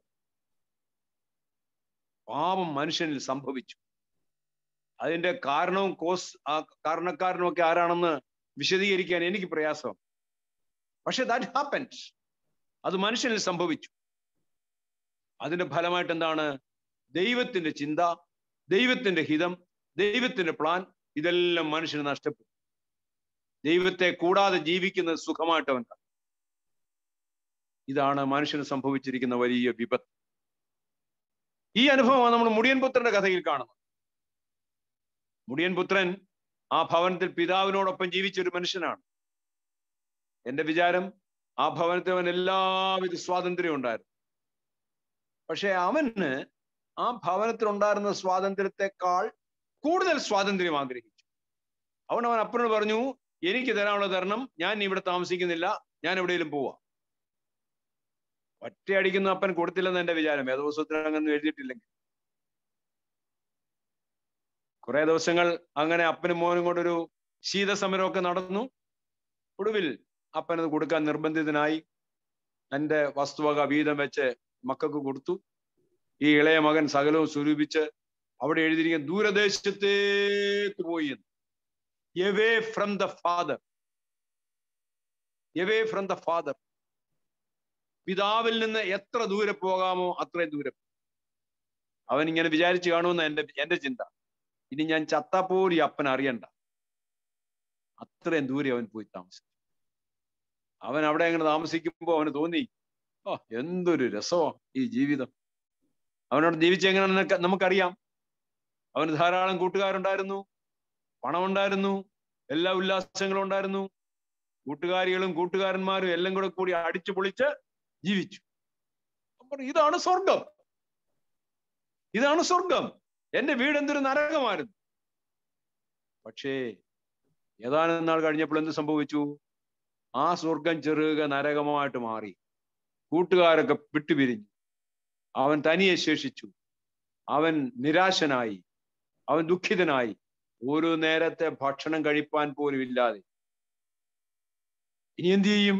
പാപം മനുഷ്യനിൽ സംഭവിച്ചു അതിന്റെ കാരണവും കോസ് ആ കാരണക്കാരനും ഒക്കെ ആരാണെന്ന് വിശദീകരിക്കാൻ എനിക്ക് പ്രയാസം പക്ഷെ ദാറ്റ് ഹാപ്പൻസ് അത് മനുഷ്യനിൽ സംഭവിച്ചു അതിന്റെ ഫലമായിട്ട് എന്താണ് ദൈവത്തിന്റെ ചിന്ത ദൈവത്തിന്റെ ഹിതം ദൈവത്തിന്റെ പ്ലാൻ ഇതെല്ലാം മനുഷ്യന് നഷ്ടപ്പെട്ടു ദൈവത്തെ കൂടാതെ ജീവിക്കുന്നത് സുഖമായിട്ട് അവൻ കണ്ടു. ഇതാണ് മനുഷ്യന് സംഭവിച്ചിരിക്കുന്ന വലിയ വിപത്ത് ഈ അനുഭവമാണ് നമ്മൾ മുടിയൻ പുത്രന്റെ കഥയിൽ കാണുന്നത് മുടിയൻ പുത്രൻ ആ ഭവനത്തിൽ പിതാവിനോടൊപ്പം ജീവിച്ച ഒരു മനുഷ്യനാണ് എന്റെ വിചാരം ആ ഭവനത്തിൽ അവൻ എല്ലാവിധ സ്വാതന്ത്ര്യം ഉണ്ടായിരുന്നു പക്ഷെ അവന് ആ ഭവനത്തിൽ ഉണ്ടായിരുന്ന സ്വാതന്ത്ര്യത്തെക്കാൾ കൂടുതൽ സ്വാതന്ത്ര്യം ആഗ്രഹിച്ചു അവൻ അവൻ അപ്പനോട് പറഞ്ഞു എനിക്ക് തരാനുള്ള തരണം ഞാൻ ഇവിടെ താമസിക്കുന്നില്ല ഞാൻ എവിടെയെങ്കിലും പോവാ ഒറ്റയടിക്കുന്ന അപ്പൻ കൊടുത്തില്ലെന്ന് എന്റെ വിചാരം വേദപുസ്തകത്തിൽ അങ്ങനെ എഴുതിയിട്ടില്ലെങ്കിൽ കുറെ ദിവസങ്ങൾ അങ്ങനെ അപ്പനും മോനും കൊണ്ടൊരു ശീതസമരമൊക്കെ നടന്നു ഒടുവിൽ അപ്പൻ അത് കൊടുക്കാൻ നിർബന്ധിതനായി തന്റെ വസ്തുവക വീതം വെച്ച് മക്കൾക്ക് കൊടുത്തു ഈ ഇളയ മകൻ സകലവും സ്വരൂപിച്ച് അവിടെ എഴുതിയിരിക്കുന്ന ദൂരദേശത്തേക്ക് പോയി എന്ന് away from the father away from the father പിതാവിൽ നിന്ന് എത്ര ദൂരെ പോകാമോ അത്രയും ദൂരെ അവൻ ഇങ്ങനെ വിചാരിച്ചു കാണുമെന്ന് എന്റെ എന്റെ ചിന്ത ഇനി ഞാൻ ചത്താപ്പോലും ഈ അപ്പൻ അറിയണ്ട അത്രയും ദൂരെ അവൻ പോയി താമസിച്ചു അവൻ അവിടെ അങ്ങനെ താമസിക്കുമ്പോൾ അവന് തോന്നി ഓ എന്തൊരു രസമാ ഈ ജീവിതം അവനോട് ജീവിച്ച എങ്ങനെയാണെന്ന് നമുക്കറിയാം അവന് ധാരാളം കൂട്ടുകാരുണ്ടായിരുന്നു പണമുണ്ടായിരുന്നു എല്ലാ ഉല്ലാസങ്ങളും ഉണ്ടായിരുന്നു കൂട്ടുകാരികളും കൂട്ടുകാരന്മാരും എല്ലാം കൂടെ കൂടി അടിച്ചു പൊളിച്ച് ജീവിച്ചു അപ്പോൾ ഇതാണ് സ്വർഗം ഇതാണ് സ്വർഗം എന്റെ വീട് എന്തൊരു നരകമായിരുന്നു പക്ഷേ ഏതാനും നാൾ കഴിഞ്ഞപ്പോൾ എന്ത് സംഭവിച്ചു ആ സ്വർഗം ചെറുക നരകമായിട്ട് മാറി കൂട്ടുകാരൊക്കെ വിട്ടുപിരിഞ്ഞു അവൻ തനിയെ ശേഷിച്ചു അവൻ നിരാശനായി അവൻ ദുഃഖിതനായി ഒരു നേരത്തെ ഭക്ഷണം കഴിപ്പാൻ പോലും ഇല്ലാതെ ഇനി എന്തു ചെയ്യും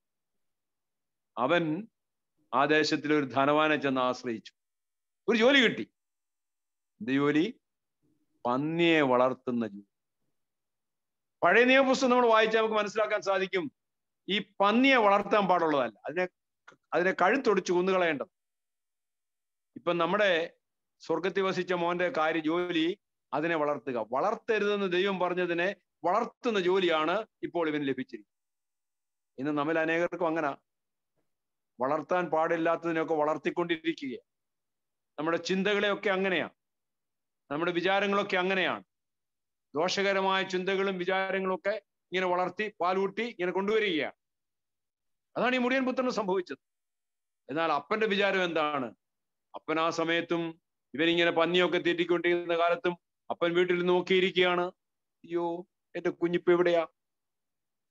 അവൻ ആ ദേശത്തിലെ ഒരു ധനവാനെ ചെന്ന് ആശ്രയിച്ചു ഒരു ജോലി കിട്ടി എന്ത് ജോലി പന്നിയെ വളർത്തുന്ന ജോലി പഴയ നിയമപുസ്തകം നമ്മൾ വായിച്ചാൽ നമുക്ക് മനസ്സിലാക്കാൻ സാധിക്കും ഈ പന്നിയെ വളർത്താൻ പാടുള്ളതല്ല അതിനെ അതിനെ കഴുത്തൊടിച്ച് കുന്നുകളയേണ്ടത് ഇപ്പൊ നമ്മുടെ സ്വർഗത്തിൽ വസിച്ച മോന്റെ കാര്യ ജോലി അതിനെ വളർത്തുക വളർത്തരുതെന്ന് ദൈവം പറഞ്ഞതിനെ വളർത്തുന്ന ജോലിയാണ് ഇപ്പോൾ ഇവന് ലഭിച്ചിരിക്കുന്നത് ഇന്ന് നമ്മിൽ അനേകർക്കും അങ്ങനെ വളർത്താൻ പാടില്ലാത്തതിനൊക്കെ വളർത്തിക്കൊണ്ടിരിക്കുക നമ്മുടെ ചിന്തകളെയൊക്കെ അങ്ങനെയാണ് നമ്മുടെ വിചാരങ്ങളൊക്കെ അങ്ങനെയാണ് ദോഷകരമായ ചിന്തകളും വിചാരങ്ങളും ഒക്കെ ഇങ്ങനെ വളർത്തി പാലൂട്ടി ഇങ്ങനെ കൊണ്ടുവരികയാണ് അതാണ് ഈ മുടിയൻ പുത്രന് സംഭവിച്ചത് എന്നാൽ അപ്പന്റെ വിചാരം എന്താണ് അപ്പൻ ആ സമയത്തും ഇവനിങ്ങനെ പന്നിയൊക്കെ തീറ്റിക്കൊണ്ടിരിക്കുന്ന കാലത്തും അപ്പൻ വീട്ടിൽ നോക്കിയിരിക്കുകയാണ് അയ്യോ എന്റെ കുഞ്ഞിപ്പ് എവിടെയാ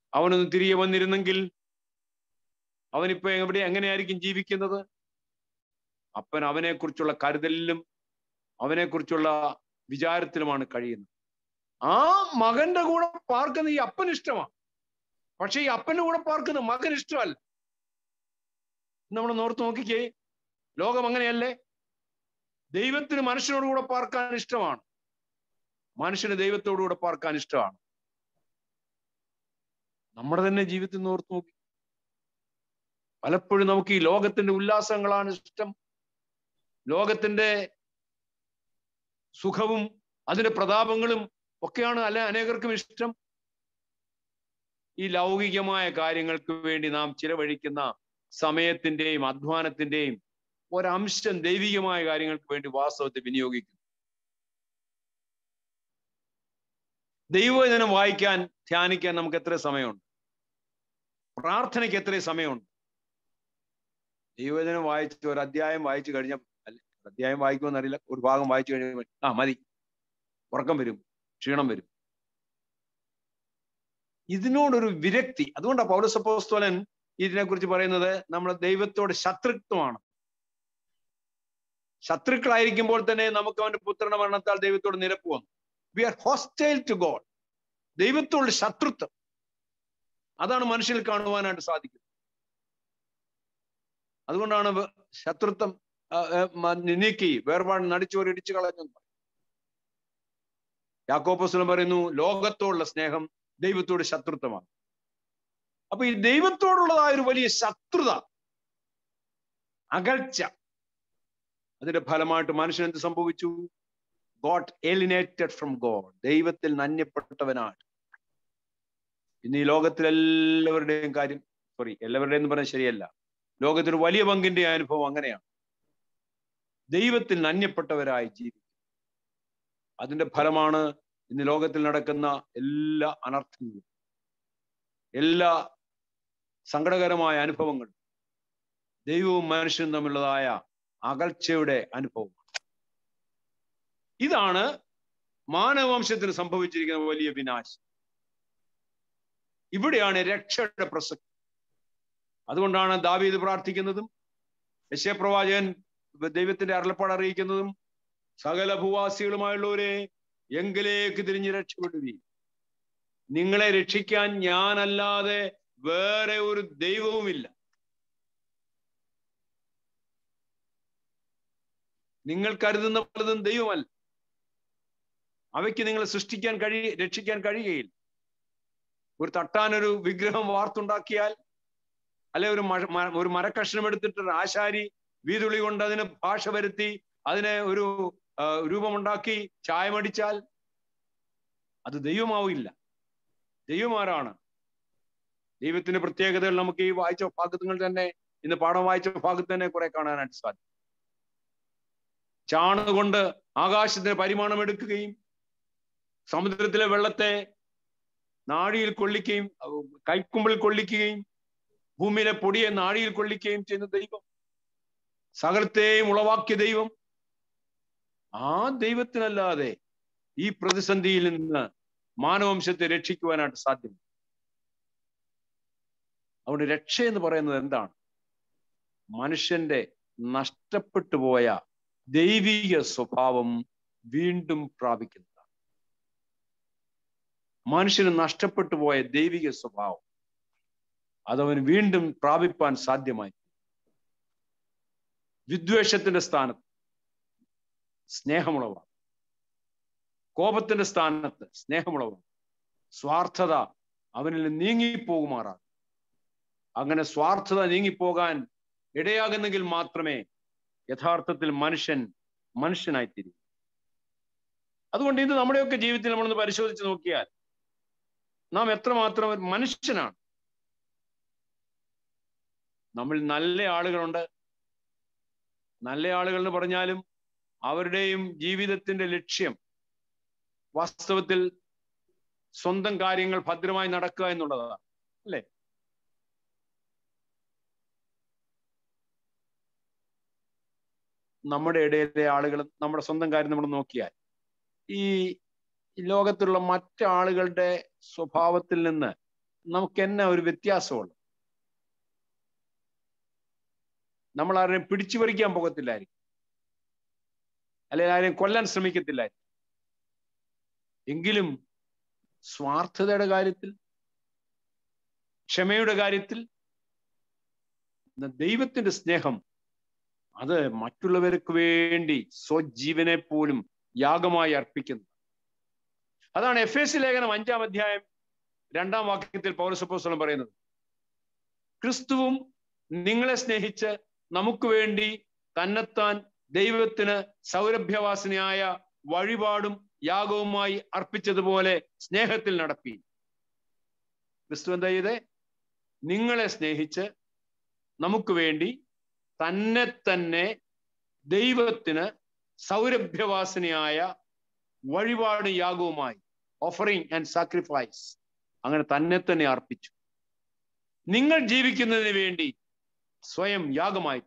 അവനൊന്ന് തിരികെ വന്നിരുന്നെങ്കിൽ അവനിപ്പോ എവിടെ എങ്ങനെയായിരിക്കും ജീവിക്കുന്നത് അപ്പൻ അവനെക്കുറിച്ചുള്ള കരുതലിലും അവനെക്കുറിച്ചുള്ള വിചാരത്തിലുമാണ് കഴിയുന്നത് ആ മകന്റെ കൂടെ പാർക്കുന്ന ഈ അപ്പന് ഇഷ്ടമാണ് പക്ഷെ ഈ അപ്പന്റെ കൂടെ പാർക്കുന്ന മകൻ ഇഷ്ടമല്ല നമ്മൾ നോർത്ത് നോക്കിക്കേ ലോകം അങ്ങനെയല്ലേ ദൈവത്തിന് മനുഷ്യനോട് കൂടെ പാർക്കാൻ ഇഷ്ടമാണ് മനുഷ്യന് ദൈവത്തോടു കൂടെ പാർക്കാൻ ഇഷ്ടമാണ് നമ്മുടെ തന്നെ ജീവിതത്തിൽ നിന്ന് ഓർത്ത് നോക്കി പലപ്പോഴും നമുക്ക് ഈ ലോകത്തിന്റെ ഉല്ലാസങ്ങളാണ് ഇഷ്ടം ലോകത്തിന്റെ സുഖവും അതിന്റെ പ്രതാപങ്ങളും ഒക്കെയാണ് അല്ല അനേകർക്കും ഇഷ്ടം ഈ ലൗകികമായ കാര്യങ്ങൾക്ക് വേണ്ടി നാം ചിലവഴിക്കുന്ന സമയത്തിന്റെയും അധ്വാനത്തിന്റെയും ഒരംശം ദൈവികമായ കാര്യങ്ങൾക്ക് വേണ്ടി വാസ്തവത്തെ വിനിയോഗിക്കുന്നു ദൈവവചനം വായിക്കാൻ ധ്യാനിക്കാൻ നമുക്ക് എത്ര സമയമുണ്ട് പ്രാർത്ഥനയ്ക്ക് എത്ര സമയമുണ്ട് ദൈവവചനം വായിച്ച് ഒരു അധ്യായം വായിച്ചു കഴിഞ്ഞാൽ അല്ല അധ്യായം വായിക്കുമെന്ന് അറിയില്ല ഒരു ഭാഗം വായിച്ചു കഴിഞ്ഞാൽ ആ മതി ഉറക്കം വരും ക്ഷീണം വരും ഇതിനോടൊരു വിരക്തി അതുകൊണ്ടാണ് പൗരസപ്പോസ്തോലൻ ഇതിനെക്കുറിച്ച് പറയുന്നത് നമ്മൾ ദൈവത്തോട് ശത്രുത്വമാണ് ശത്രുക്കളായിരിക്കുമ്പോൾ തന്നെ നമുക്ക് അവന്റെ പുത്രന്റെ മരണത്താൽ ദൈവത്തോട് നിരപ്പ് വന്നു we are hostile to God ദൈവത്തോട് ശത്രുത്വം അതാണ് മനുഷ്യനിൽ കാണുവാനായിട്ട് സാധിക്കുന്നത് അതുകൊണ്ടാണ് ശത്രുത്വം നീക്കി വേർപാട് നടിച്ചോർ ഇടിച്ചു കളഞ്ഞു യാക്കോപ്പസ്ലം പറയുന്നു ലോകത്തോടുള്ള സ്നേഹം ദൈവത്തോട് ശത്രുത്വമാണ് അപ്പൊ ഈ ദൈവത്തോടുള്ളതായ ഒരു വലിയ ശത്രുത അകൽച്ച അതിന്റെ ഫലമായിട്ട് മനുഷ്യൻ എന്ത് സംഭവിച്ചു ഗോഡ് എലിനേറ്റഡ് ഫ്രം ഗോഡ് ദൈവത്തിൽ നന്യപ്പെട്ടവനാണ് ഇന്ന് ഈ ലോകത്തിലെല്ലാവരുടെയും കാര്യം സോറി എല്ലാവരുടെയും എന്ന് പറഞ്ഞാൽ ശരിയല്ല ലോകത്തിന് വലിയ പങ്കിന്റെ അനുഭവം അങ്ങനെയാണ് ദൈവത്തിൽ നന്യപ്പെട്ടവരായി ജീവിക്കും അതിന്റെ ഫലമാണ് ഇന്ന് ലോകത്തിൽ നടക്കുന്ന എല്ലാ അനർത്ഥങ്ങളും എല്ലാ സങ്കടകരമായ അനുഭവങ്ങളും ദൈവവും മനുഷ്യനും തമ്മിലുള്ളതായ അകൽച്ചയുടെ അനുഭവം ഇതാണ് മാനവംശത്തിന് സംഭവിച്ചിരിക്കുന്ന വലിയ വിനാശം ഇവിടെയാണ് രക്ഷയുടെ പ്രസക്തി അതുകൊണ്ടാണ് ദാവീദ് പ്രാർത്ഥിക്കുന്നതും യശയപ്രവാചകൻ ദൈവത്തിന്റെ അരുളപ്പാട് അറിയിക്കുന്നതും സകല ഭൂവാസികളുമായുള്ളവരെ എങ്കിലേക്ക് തിരിഞ്ഞ് രക്ഷപ്പെടുവി നിങ്ങളെ രക്ഷിക്കാൻ ഞാനല്ലാതെ വേറെ ഒരു ദൈവവുമില്ല നിങ്ങൾ കരുതുന്ന പലതും ദൈവമല്ല അവയ്ക്ക് നിങ്ങളെ സൃഷ്ടിക്കാൻ കഴി രക്ഷിക്കാൻ കഴിയുകയില്ല ഒരു തട്ടാനൊരു വിഗ്രഹം വാർത്തുണ്ടാക്കിയാൽ അല്ലെ ഒരു ഒരു മരക്കഷ്ണം എടുത്തിട്ട് ഒരു ആശാരി വീതുളി കൊണ്ട് അതിന് ഭാഷ വരുത്തി അതിനെ ഒരു രൂപമുണ്ടാക്കി ചായമടിച്ചാൽ അത് ദൈവമാവില്ല ദൈവമാരാണ് ദൈവത്തിന്റെ പ്രത്യേകതകൾ നമുക്ക് ഈ വായിച്ച ഭാഗത്തുകൾ തന്നെ ഇന്ന് പാഠം വായിച്ച ഭാഗത്ത് തന്നെ കുറെ കാണാനായിട്ട് സാധിക്കും ചാണുകൊണ്ട് ആകാശത്തിന് പരിമാണം എടുക്കുകയും സമുദ്രത്തിലെ വെള്ളത്തെ നാഴിയിൽ കൊള്ളിക്കുകയും കൈക്കുമ്പിൾ കൊള്ളിക്കുകയും ഭൂമിയിലെ പൊടിയെ നാഴിയിൽ കൊള്ളിക്കുകയും ചെയ്യുന്ന ദൈവം സകലത്തെയും ഉളവാക്കിയ ദൈവം ആ ദൈവത്തിനല്ലാതെ ഈ പ്രതിസന്ധിയിൽ നിന്ന് മാനവംശത്തെ രക്ഷിക്കുവാനായിട്ട് സാധ്യം അതുകൊണ്ട് രക്ഷ എന്ന് പറയുന്നത് എന്താണ് മനുഷ്യന്റെ നഷ്ടപ്പെട്ടു പോയ ദൈവിക സ്വഭാവം വീണ്ടും പ്രാപിക്കുന്നതാണ് മനുഷ്യന് നഷ്ടപ്പെട്ടു പോയ ദൈവിക സ്വഭാവം അതവൻ വീണ്ടും പ്രാപിപ്പാൻ സാധ്യമായി വിദ്വേഷത്തിന്റെ സ്ഥാനത്ത് സ്നേഹമുളവാണ് കോപത്തിന്റെ സ്ഥാനത്ത് സ്നേഹമുളവാണ് സ്വാർത്ഥത അവനിൽ നീങ്ങിപ്പോകുമാറാകും അങ്ങനെ സ്വാർത്ഥത നീങ്ങിപ്പോകാൻ ഇടയാകുന്നെങ്കിൽ മാത്രമേ യഥാർത്ഥത്തിൽ മനുഷ്യൻ മനുഷ്യനായിത്തീരും അതുകൊണ്ട് ഇത് നമ്മുടെയൊക്കെ ജീവിതത്തിൽ നമ്മളൊന്ന് പരിശോധിച്ച് നോക്കിയാൽ നാം എത്രമാത്രം ഒരു മനുഷ്യനാണ് നമ്മൾ നല്ല ആളുകളുണ്ട് നല്ല ആളുകൾ എന്ന് പറഞ്ഞാലും അവരുടെയും ജീവിതത്തിന്റെ ലക്ഷ്യം വാസ്തവത്തിൽ സ്വന്തം കാര്യങ്ങൾ ഭദ്രമായി നടക്കുക എന്നുള്ളതാണ് അല്ലേ നമ്മുടെ ഇടയിലെ ആളുകൾ നമ്മുടെ സ്വന്തം കാര്യം നമ്മൾ നോക്കിയാൽ ഈ ലോകത്തുള്ള മറ്റാളുകളുടെ സ്വഭാവത്തിൽ നിന്ന് നമുക്ക് എന്നാ ഒരു വ്യത്യാസമുള്ളു നമ്മൾ ആരെയും പിടിച്ചു പറിക്കാൻ പോകത്തില്ലായിരിക്കും അല്ലെങ്കിൽ ആരെയും കൊല്ലാൻ ശ്രമിക്കത്തില്ലായിരിക്കും എങ്കിലും സ്വാർത്ഥതയുടെ കാര്യത്തിൽ ക്ഷമയുടെ കാര്യത്തിൽ ദൈവത്തിന്റെ സ്നേഹം അത് മറ്റുള്ളവർക്ക് വേണ്ടി സ്വജീവനെ പോലും യാഗമായി അർപ്പിക്കുന്നു അതാണ് എഫ് എസ് ലേഖനം അഞ്ചാം അധ്യായം രണ്ടാം വാക്യത്തിൽ പൗരസപ്പോസ്തലം പറയുന്നത് ക്രിസ്തുവും നിങ്ങളെ സ്നേഹിച്ച് നമുക്ക് വേണ്ടി തന്നെത്താൻ ദൈവത്തിന് സൗരഭ്യവാസനയായ വഴിപാടും യാഗവുമായി അർപ്പിച്ചതുപോലെ സ്നേഹത്തിൽ നടപ്പി ക്രിസ്തു എന്താ ചെയ്തേ നിങ്ങളെ സ്നേഹിച്ച് നമുക്ക് വേണ്ടി തന്നെ തന്നെ ദൈവത്തിന് സൗരഭ്യവാസനയായ വഴിപാട് യാഗവുമായി ഓഫറിങ് ആൻഡ് സാക്രിഫൈസ് അങ്ങനെ തന്നെ തന്നെ അർപ്പിച്ചു നിങ്ങൾ ജീവിക്കുന്നതിന് വേണ്ടി സ്വയം യാഗമായി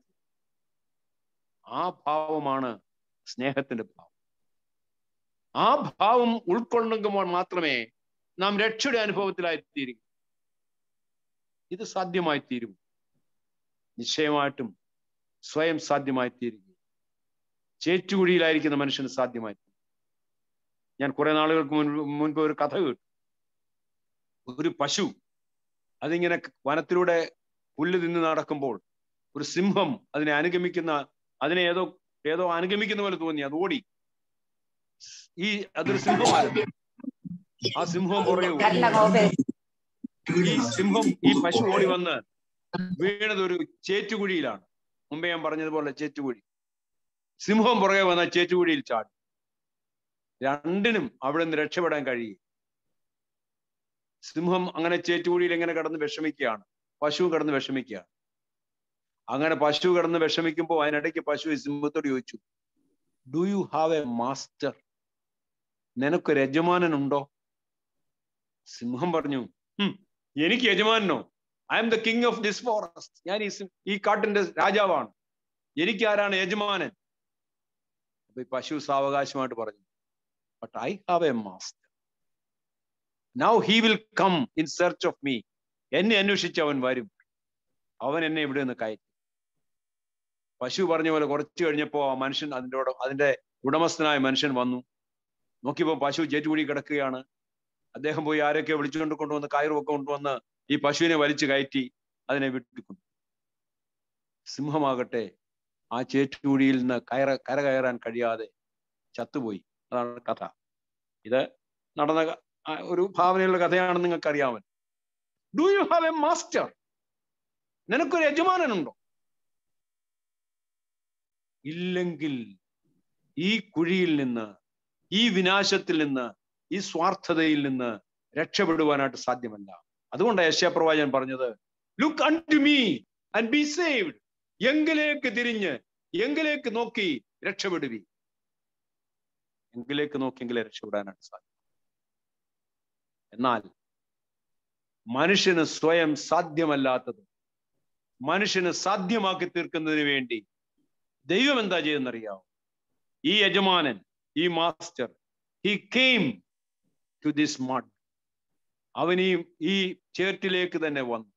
ആ ഭാവമാണ് സ്നേഹത്തിന്റെ ഭാവം ആ ഭാവം ഉൾക്കൊള്ളുമ്പോൾ മാത്രമേ നാം രക്ഷയുടെ അനുഭവത്തിലായി തീരും ഇത് സാധ്യമായി തീരും നിശ്ചയമായിട്ടും സ്വയം സാധ്യമായി തീരുക ചേറ്റുകുഴിയിലായിരിക്കുന്ന മനുഷ്യന് സാധ്യമായി ഞാൻ കുറെ നാളുകൾക്ക് മുൻപ് മുൻപ് ഒരു കഥ കേട്ടു ഒരു പശു അതിങ്ങനെ വനത്തിലൂടെ പുല്ല് തിന്ന് നടക്കുമ്പോൾ ഒരു സിംഹം അതിനെ അനുഗമിക്കുന്ന അതിനെ ഏതോ ഏതോ അനുഗമിക്കുന്ന പോലെ തോന്നി അത് ഓടി ഈ അതൊരു സിംഹമായിരുന്നു ആ സിംഹം പുറകെ ഈ സിംഹം ഈ പശു ഓടി വന്ന് വീണത് ഒരു ചേറ്റുകുഴിയിലാണ് മുമ്പേ ഞാൻ പറഞ്ഞതുപോലെ ചേറ്റുകുഴി സിംഹം പുറകെ വന്ന ചേറ്റുകുഴിയിൽ ചാടി രണ്ടിനും അവിടെ നിന്ന് രക്ഷപ്പെടാൻ കഴിയും സിംഹം അങ്ങനെ ചേറ്റുകുഴിയിൽ എങ്ങനെ കടന്ന് വിഷമിക്കുകയാണ് പശു കടന്ന് വിഷമിക്കുകയാണ് അങ്ങനെ പശു കടന്ന് വിഷമിക്കുമ്പോൾ അതിനിടയ്ക്ക് പശു സിംഹത്തോട് ചോദിച്ചു do you have a master നിനക്കൊരു യജമാനനുണ്ടോ സിംഹം പറഞ്ഞു എനിക്ക് യജമാനനോ I am the king of this forest ഞാൻ ഈ ഈ കാട്ടിന്റെ രാജാവാണ് എനിക്ക് ആരാണ് യജമാനൻ അപ്പൊ ഈ പശു സാവകാശമായിട്ട് പറഞ്ഞു but I have a master now he will come in search of me എന്നെ അന്വേഷിച്ച് അവൻ വരും അവൻ എന്നെ ഇവിടെ നിന്ന് കയറ്റി പശു പറഞ്ഞ പോലെ കുറച്ച് കഴിഞ്ഞപ്പോ ആ മനുഷ്യൻ അതിൻ്റെ അതിന്റെ ഉടമസ്ഥനായ മനുഷ്യൻ വന്നു നോക്കിയപ്പോ പശു ചേറ്റുകൂടി കിടക്കുകയാണ് അദ്ദേഹം പോയി ആരൊക്കെ വിളിച്ചുകൊണ്ട് കൊണ്ടുവന്ന് കയറുമൊക്കെ കൊണ്ടുവന്ന് ഈ പശുവിനെ വലിച്ചു കയറ്റി അതിനെ വിട്ടുകൊണ്ടു സിംഹമാകട്ടെ ആ ചേറ്റുകൂടിയിൽ നിന്ന് കയറ കര കയറാൻ കഴിയാതെ ചത്തുപോയി അതാണ് കഥ ഇത് നടന്ന ഒരു ഭാവനയുള്ള കഥയാണെന്ന് നിങ്ങൾക്ക് അറിയാമല്ലോ do you have a master നിനക്കൊരു യജമാനനുണ്ടോ ഇല്ലെങ്കിൽ ഈ കുഴിയിൽ നിന്ന് ഈ വിനാശത്തിൽ നിന്ന് ഈ സ്വാർത്ഥതയിൽ നിന്ന് രക്ഷപ്പെടുവാനായിട്ട് സാധ്യമല്ല അതുകൊണ്ട് യശയപ്രവാചകൻ പറഞ്ഞത് look unto me and be saved എങ്കിലേക്ക് തിരിഞ്ഞ് എങ്കിലേക്ക് നോക്കി രക്ഷപ്പെടുവി എങ്കിലേക്ക് നോക്കിയെങ്കിലേ രക്ഷപ്പെടാനായിട്ട് സാധിക്കും എന്നാൽ മനുഷ്യന് സ്വയം സാധ്യമല്ലാത്തത് മനുഷ്യന് സാധ്യമാക്കി തീർക്കുന്നതിന് വേണ്ടി ദൈവം എന്താ ചെയ്യുന്നറിയാവോ ഈ യജമാനൻ ഈ master he came to this mud അവൻ ഈ ഈ ചേർട്ടിലേക്ക് തന്നെ വന്നു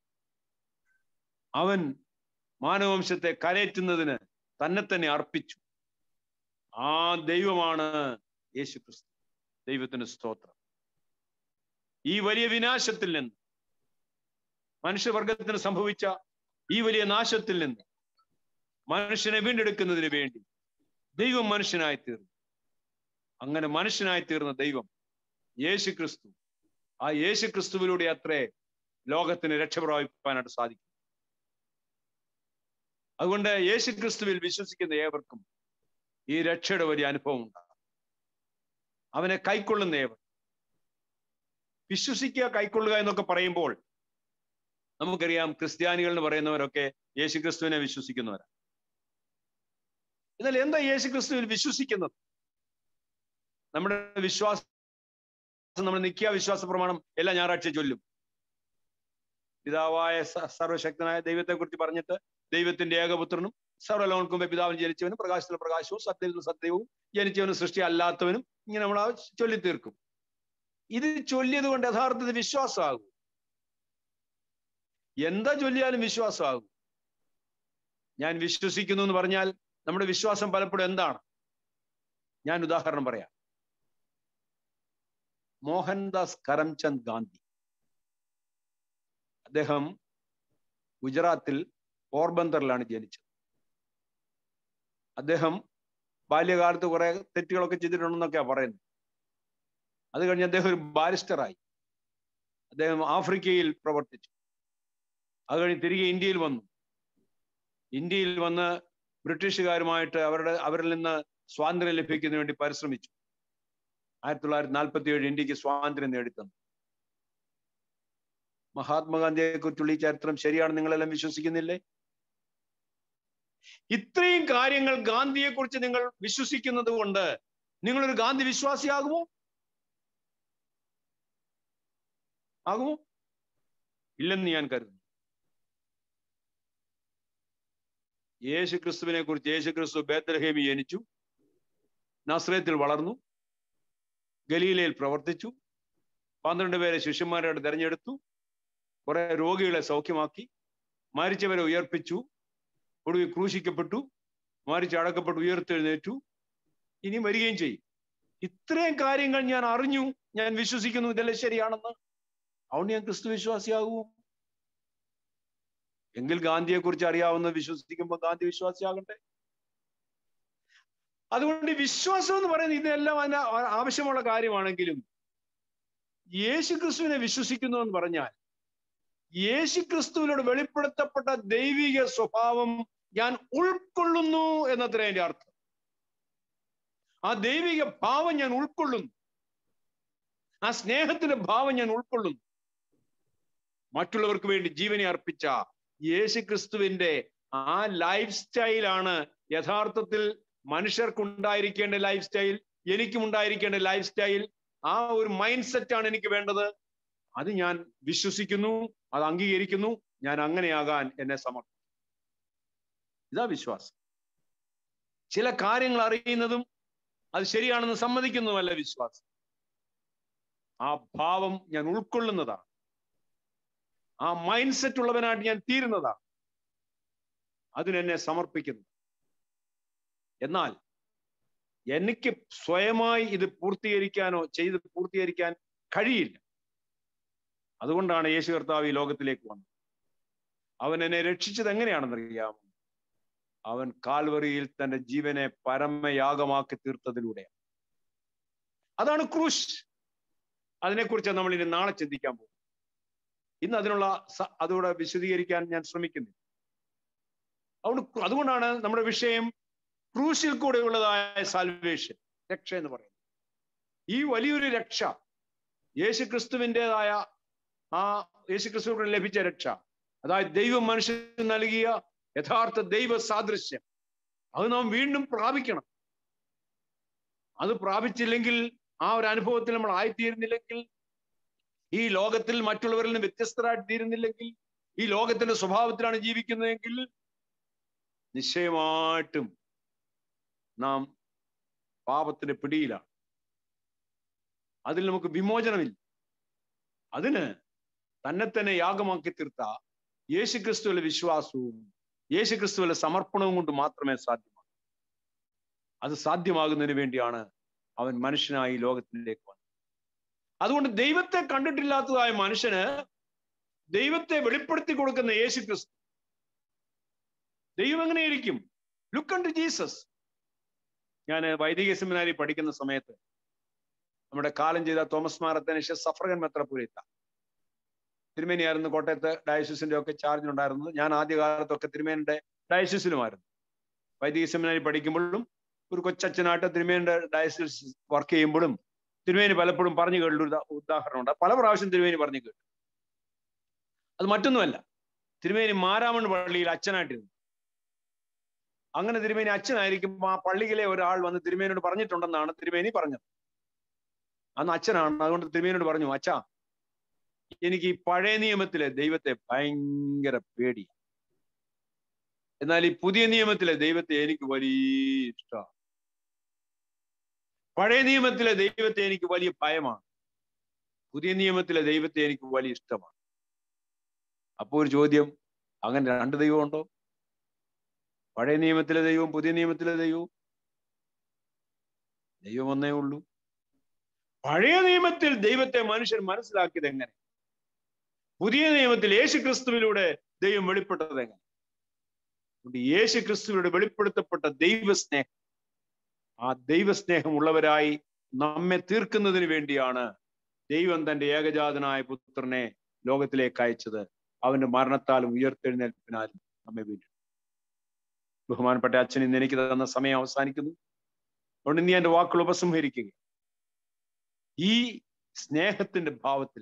അവൻ മാനവംശത്തെ കരയറ്റുന്നതിന് തന്നെ തന്നെ അർപ്പിച്ചു ആ ദൈവമാണ് യേശു ക്രിസ്തു ദൈവത്തിന് സ്തോത്രം ഈ വലിയ വിനാശത്തിൽ നിന്ന് മനുഷ്യവർഗത്തിന് സംഭവിച്ച ഈ വലിയ നാശത്തിൽ നിന്ന് മനുഷ്യനെ വീണ്ടെടുക്കുന്നതിന് വേണ്ടി ദൈവം മനുഷ്യനായി തീർന്നു അങ്ങനെ മനുഷ്യനായി തീർന്ന ദൈവം യേശു ക്രിസ്തു ആ യേശു ക്രിസ്തുവിലൂടെ അത്രേ ലോകത്തിന് രക്ഷപ്രാപിപ്പാനായിട്ട് സാധിക്കും അതുകൊണ്ട് യേശു ക്രിസ്തുവിൽ വിശ്വസിക്കുന്ന ഏവർക്കും ഈ രക്ഷയുടെ വലിയ അനുഭവം ഉണ്ടാകും അവനെ കൈക്കൊള്ളുന്ന ഏവർ വിശ്വസിക്കുക കൈക്കൊള്ളുക എന്നൊക്കെ പറയുമ്പോൾ നമുക്കറിയാം ക്രിസ്ത്യാനികൾ എന്ന് പറയുന്നവരൊക്കെ യേശു ക്രിസ്തുവിനെ വിശ്വസിക്കുന്നവരാണ് എന്നാൽ എന്താ യേശു ക്രിസ്തുവിൽ വിശ്വസിക്കുന്നത് നമ്മുടെ വിശ്വാസം നമ്മൾ നിൽക്കുക വിശ്വാസ പ്രമാണം എല്ലാ ഞായറാഴ്ച ചൊല്ലും പിതാവായ സർവശക്തനായ ദൈവത്തെ കുറിച്ച് പറഞ്ഞിട്ട് ദൈവത്തിന്റെ ഏകപുത്രനും സർവലോകൾക്കും പിതാവിന് ജനിച്ചവനും പ്രകാശത്തിലെ പ്രകാശവും സത്യത്തിൽ സത്യവും ജനിച്ചവനും സൃഷ്ടി അല്ലാത്തവനും ഇങ്ങനെ നമ്മൾ ചൊല്ലി തീർക്കും ഇത് ചൊല്ലിയത് കൊണ്ട് യഥാർത്ഥത്തിൽ വിശ്വാസമാകും എന്താ ചൊല്ലിയാലും വിശ്വാസമാകും ഞാൻ വിശ്വസിക്കുന്നു എന്ന് പറഞ്ഞാൽ നമ്മുടെ വിശ്വാസം പലപ്പോഴും എന്താണ് ഞാൻ ഉദാഹരണം പറയാം മോഹൻദാസ് കരംചന്ദ് ഗാന്ധി അദ്ദേഹം ഗുജറാത്തിൽ പോർബന്തറിലാണ് ജനിച്ചത് അദ്ദേഹം ബാല്യകാലത്ത് കുറെ തെറ്റുകളൊക്കെ ചെയ്തിട്ടുണ്ടെന്നൊക്കെയാ പറയുന്നത് അത് കഴിഞ്ഞ് അദ്ദേഹം ഒരു ബാരിസ്റ്ററായി അദ്ദേഹം ആഫ്രിക്കയിൽ പ്രവർത്തിച്ചു അത് കഴിഞ്ഞ് തിരികെ ഇന്ത്യയിൽ വന്നു ഇന്ത്യയിൽ വന്ന് ബ്രിട്ടീഷുകാരുമായിട്ട് അവരുടെ അവരിൽ നിന്ന് സ്വാതന്ത്ര്യം ലഭിക്കുന്നതിന് വേണ്ടി പരിശ്രമിച്ചു ആയിരത്തി തൊള്ളായിരത്തി നാൽപ്പത്തി ഏഴ് ഇന്ത്യക്ക് സ്വാതന്ത്ര്യം നേടിത്തന്നു മഹാത്മാഗാന്ധിയെ കുറിച്ചുള്ള ഈ ചരിത്രം ശരിയാണ് നിങ്ങളെല്ലാം വിശ്വസിക്കുന്നില്ലേ ഇത്രയും കാര്യങ്ങൾ ഗാന്ധിയെ കുറിച്ച് നിങ്ങൾ വിശ്വസിക്കുന്നത് കൊണ്ട് നിങ്ങളൊരു ഗാന്ധി വിശ്വാസിയാകുമോ ആകുമോ ഇല്ലെന്ന് ഞാൻ കരുതുന്നു യേശു ക്രിസ്തുവിനെ കുറിച്ച് യേശു ക്രിസ്തു ബേത്തലഹേമി ജനിച്ചു നസ്രയത്തിൽ വളർന്നു ഗലീലയിൽ പ്രവർത്തിച്ചു പന്ത്രണ്ട് പേരെ ശിഷ്യന്മാരോട് തെരഞ്ഞെടുത്തു കുറെ രോഗികളെ സൗഖ്യമാക്കി മരിച്ചവരെ ഉയർപ്പിച്ചു ഒടുവിൽ ക്രൂശിക്കപ്പെട്ടു മരിച്ച് അടക്കപ്പെട്ടു ഉയർത്തെഴുന്നേറ്റു ഇനി വരികയും ചെയ്യും ഇത്രയും കാര്യങ്ങൾ ഞാൻ അറിഞ്ഞു ഞാൻ വിശ്വസിക്കുന്നു ഇതെല്ലാം ശരിയാണെന്ന് അതുകൊണ്ട് ഞാൻ ക്രിസ്തു വിശ്വാസിയാകുമോ എങ്കിൽ ഗാന്ധിയെ കുറിച്ച് അറിയാവുന്ന വിശ്വസിക്കുമ്പോൾ ഗാന്ധി വിശ്വാസിയാകട്ടെ അതുകൊണ്ട് ഈ വിശ്വാസം എന്ന് പറയുന്നത് ഇതെല്ലാം അതിന് ആവശ്യമുള്ള കാര്യമാണെങ്കിലും യേശു ക്രിസ്തുവിനെ വിശ്വസിക്കുന്നു എന്ന് പറഞ്ഞാൽ യേശു ക്രിസ്തുവിനോട് വെളിപ്പെടുത്തപ്പെട്ട ദൈവിക സ്വഭാവം ഞാൻ ഉൾക്കൊള്ളുന്നു എന്നത്ര എന്റെ അർത്ഥം ആ ദൈവിക ഭാവം ഞാൻ ഉൾക്കൊള്ളുന്നു ആ സ്നേഹത്തിന്റെ ഭാവം ഞാൻ ഉൾക്കൊള്ളുന്നു മറ്റുള്ളവർക്ക് വേണ്ടി ജീവനെ അർപ്പിച്ച യേശു ക്രിസ്തുവിന്റെ ആ ലൈഫ് സ്റ്റൈലാണ് യഥാർത്ഥത്തിൽ മനുഷ്യർക്കുണ്ടായിരിക്കേണ്ട ലൈഫ് സ്റ്റൈൽ എനിക്കും ഉണ്ടായിരിക്കേണ്ട ലൈഫ് സ്റ്റൈൽ ആ ഒരു മൈൻഡ് സെറ്റാണ് എനിക്ക് വേണ്ടത് അത് ഞാൻ വിശ്വസിക്കുന്നു അത് അംഗീകരിക്കുന്നു ഞാൻ അങ്ങനെയാകാൻ എന്നെ സമർപ്പിക്കും ഇതാ വിശ്വാസം ചില കാര്യങ്ങൾ അറിയുന്നതും അത് ശരിയാണെന്ന് സമ്മതിക്കുന്നതുമല്ല വിശ്വാസം ആ ഭാവം ഞാൻ ഉൾക്കൊള്ളുന്നതാണ് ആ മൈൻഡ് സെറ്റ് ഉള്ളവനായിട്ട് ഞാൻ തീരുന്നതാണ് അതിനെന്നെ സമർപ്പിക്കുന്നു എന്നാൽ എനിക്ക് സ്വയമായി ഇത് പൂർത്തീകരിക്കാനോ ചെയ്ത് പൂർത്തീകരിക്കാൻ കഴിയില്ല അതുകൊണ്ടാണ് യേശു കർത്താവ് ഈ ലോകത്തിലേക്ക് വന്നത് അവൻ എന്നെ രക്ഷിച്ചത് എങ്ങനെയാണെന്നറിയാമോ അവൻ കാൽവറിയിൽ തന്റെ ജീവനെ പരമയാഗമാക്കി തീർത്തതിലൂടെയാണ് അതാണ് ക്രൂശ് അതിനെക്കുറിച്ച് നമ്മൾ ഇനി നാളെ ചിന്തിക്കാൻ പോകും ഇന്ന് അതിനുള്ള അതുകൂടെ വിശദീകരിക്കാൻ ഞാൻ ശ്രമിക്കുന്നില്ല അതുകൊണ്ട് അതുകൊണ്ടാണ് നമ്മുടെ വിഷയം ക്രൂശിൽ കൂടെ ഉള്ളതായ സാൽവേഷൻ രക്ഷ എന്ന് പറയുന്നത് ഈ വലിയൊരു രക്ഷ യേശു ക്രിസ്തുവിൻ്റെതായ ആ യേശു ക്രിസ്തുവിന് ലഭിച്ച രക്ഷ അതായത് ദൈവം മനുഷ്യന് നൽകിയ യഥാർത്ഥ ദൈവ സാദൃശ്യം അത് നാം വീണ്ടും പ്രാപിക്കണം അത് പ്രാപിച്ചില്ലെങ്കിൽ ആ ഒരു അനുഭവത്തിൽ നമ്മൾ ആയിത്തീരുന്നില്ലെങ്കിൽ ഈ ലോകത്തിൽ മറ്റുള്ളവരിൽ നിന്ന് വ്യത്യസ്തരായിട്ട് തീരുന്നില്ലെങ്കിൽ ഈ ലോകത്തിന്റെ സ്വഭാവത്തിലാണ് ജീവിക്കുന്നതെങ്കിൽ നിശ്ചയമായിട്ടും നാം പാപത്തിന്റെ പിടിയിലാണ് അതിൽ നമുക്ക് വിമോചനമില്ല അതിന് തന്നെ തന്നെ യാഗമാക്കി തീർത്ത യേശുക്രിസ്തുവിലെ വിശ്വാസവും യേശുക്രിസ്തുവിലെ സമർപ്പണവും കൊണ്ട് മാത്രമേ സാധ്യമാകൂ അത് സാധ്യമാകുന്നതിന് വേണ്ടിയാണ് അവൻ മനുഷ്യനായി ലോകത്തിലേക്ക് വന്നത് അതുകൊണ്ട് ദൈവത്തെ കണ്ടിട്ടില്ലാത്തതായ മനുഷ്യന് ദൈവത്തെ വെളിപ്പെടുത്തി കൊടുക്കുന്ന യേശു ക്രിസ്തു ദൈവം എങ്ങനെയായിരിക്കും ലുക്ക് ടു ജീസസ് ഞാൻ വൈദിക സെമിനാരി പഠിക്കുന്ന സമയത്ത് നമ്മുടെ കാലം ചെയ്ത തോമസ് മാറത്തനേഷ സഫ്രഗൻ മെത്രപുരത്ത തിരുമേനിയായിരുന്നു കോട്ടയത്ത് ഡയസിസിന്റെ ഒക്കെ ചാർജിനുണ്ടായിരുന്നത് ഞാൻ ആദ്യകാലത്തൊക്കെ തിരുമേനിയുടെ ഡയസിസിലുമായിരുന്നു വൈദിക സെമിനാരി പഠിക്കുമ്പോഴും ഒരു കൊച്ചച്ഛനായിട്ട് തിരുമേനിയുടെ ഡയസിസ് വർക്ക് ചെയ്യുമ്പോഴും തിരുമേനി പലപ്പോഴും പറഞ്ഞു കേട്ടൊരു ഉദാഹരണമുണ്ട് പല പ്രാവശ്യം തിരുമേനി പറഞ്ഞു കേട്ടു അത് മറ്റൊന്നുമല്ല തിരുമേനി മാരാമൺ പള്ളിയിൽ അച്ഛനായിട്ടിരുന്നു അങ്ങനെ തിരുമേനി അച്ഛനായിരിക്കുമ്പോൾ ആ പള്ളിയിലെ ഒരാൾ വന്ന് തിരുമേനിയോട് പറഞ്ഞിട്ടുണ്ടെന്നാണ് തിരുമേനി പറഞ്ഞത് അന്ന് അച്ഛനാണ് അതുകൊണ്ട് തിരുമേനിയോട് പറഞ്ഞു അച്ഛാ എനിക്ക് ഈ പഴയ നിയമത്തിലെ ദൈവത്തെ ഭയങ്കര പേടിയാണ് എന്നാൽ ഈ പുതിയ നിയമത്തിലെ ദൈവത്തെ എനിക്ക് വലിയ ഇഷ്ടമാണ് പഴയ നിയമത്തിലെ ദൈവത്തെ എനിക്ക് വലിയ ഭയമാണ് പുതിയ നിയമത്തിലെ ദൈവത്തെ എനിക്ക് വലിയ ഇഷ്ടമാണ് അപ്പോൾ ഒരു ചോദ്യം അങ്ങനെ രണ്ട് ദൈവമുണ്ടോ പഴയ നിയമത്തിലെ ദൈവവും പുതിയ നിയമത്തിലെ ദൈവവും ദൈവം ഒന്നേ ഉള്ളൂ പഴയ നിയമത്തിൽ ദൈവത്തെ മനുഷ്യൻ മനസ്സിലാക്കിയത് എങ്ങനെ പുതിയ നിയമത്തിൽ യേശു ക്രിസ്തുവിലൂടെ ദൈവം വെളിപ്പെട്ടത് എങ്ങനെ അതുകൊണ്ട് യേശു ക്രിസ്തുവിലൂടെ വെളിപ്പെടുത്തപ്പെട്ട ദൈവസ്നേഹം ആ ദൈവസ്നേഹം ഉള്ളവരായി നമ്മെ തീർക്കുന്നതിന് വേണ്ടിയാണ് ദൈവം തന്റെ ഏകജാതനായ പുത്രനെ ലോകത്തിലേക്ക് അയച്ചത് അവന്റെ മരണത്താലും ഉയർത്തെഴുന്നേൽപ്പിനാലും നമ്മെ വീണ്ടും ബഹുമാനപ്പെട്ട അച്ഛൻ ഇന്ന് എനിക്ക് തന്ന സമയം അവസാനിക്കുന്നു അതുകൊണ്ട് ഇനി എന്റെ വാക്കുകൾ ഉപസംഹരിക്കുക ഈ സ്നേഹത്തിന്റെ ഭാവത്തിൽ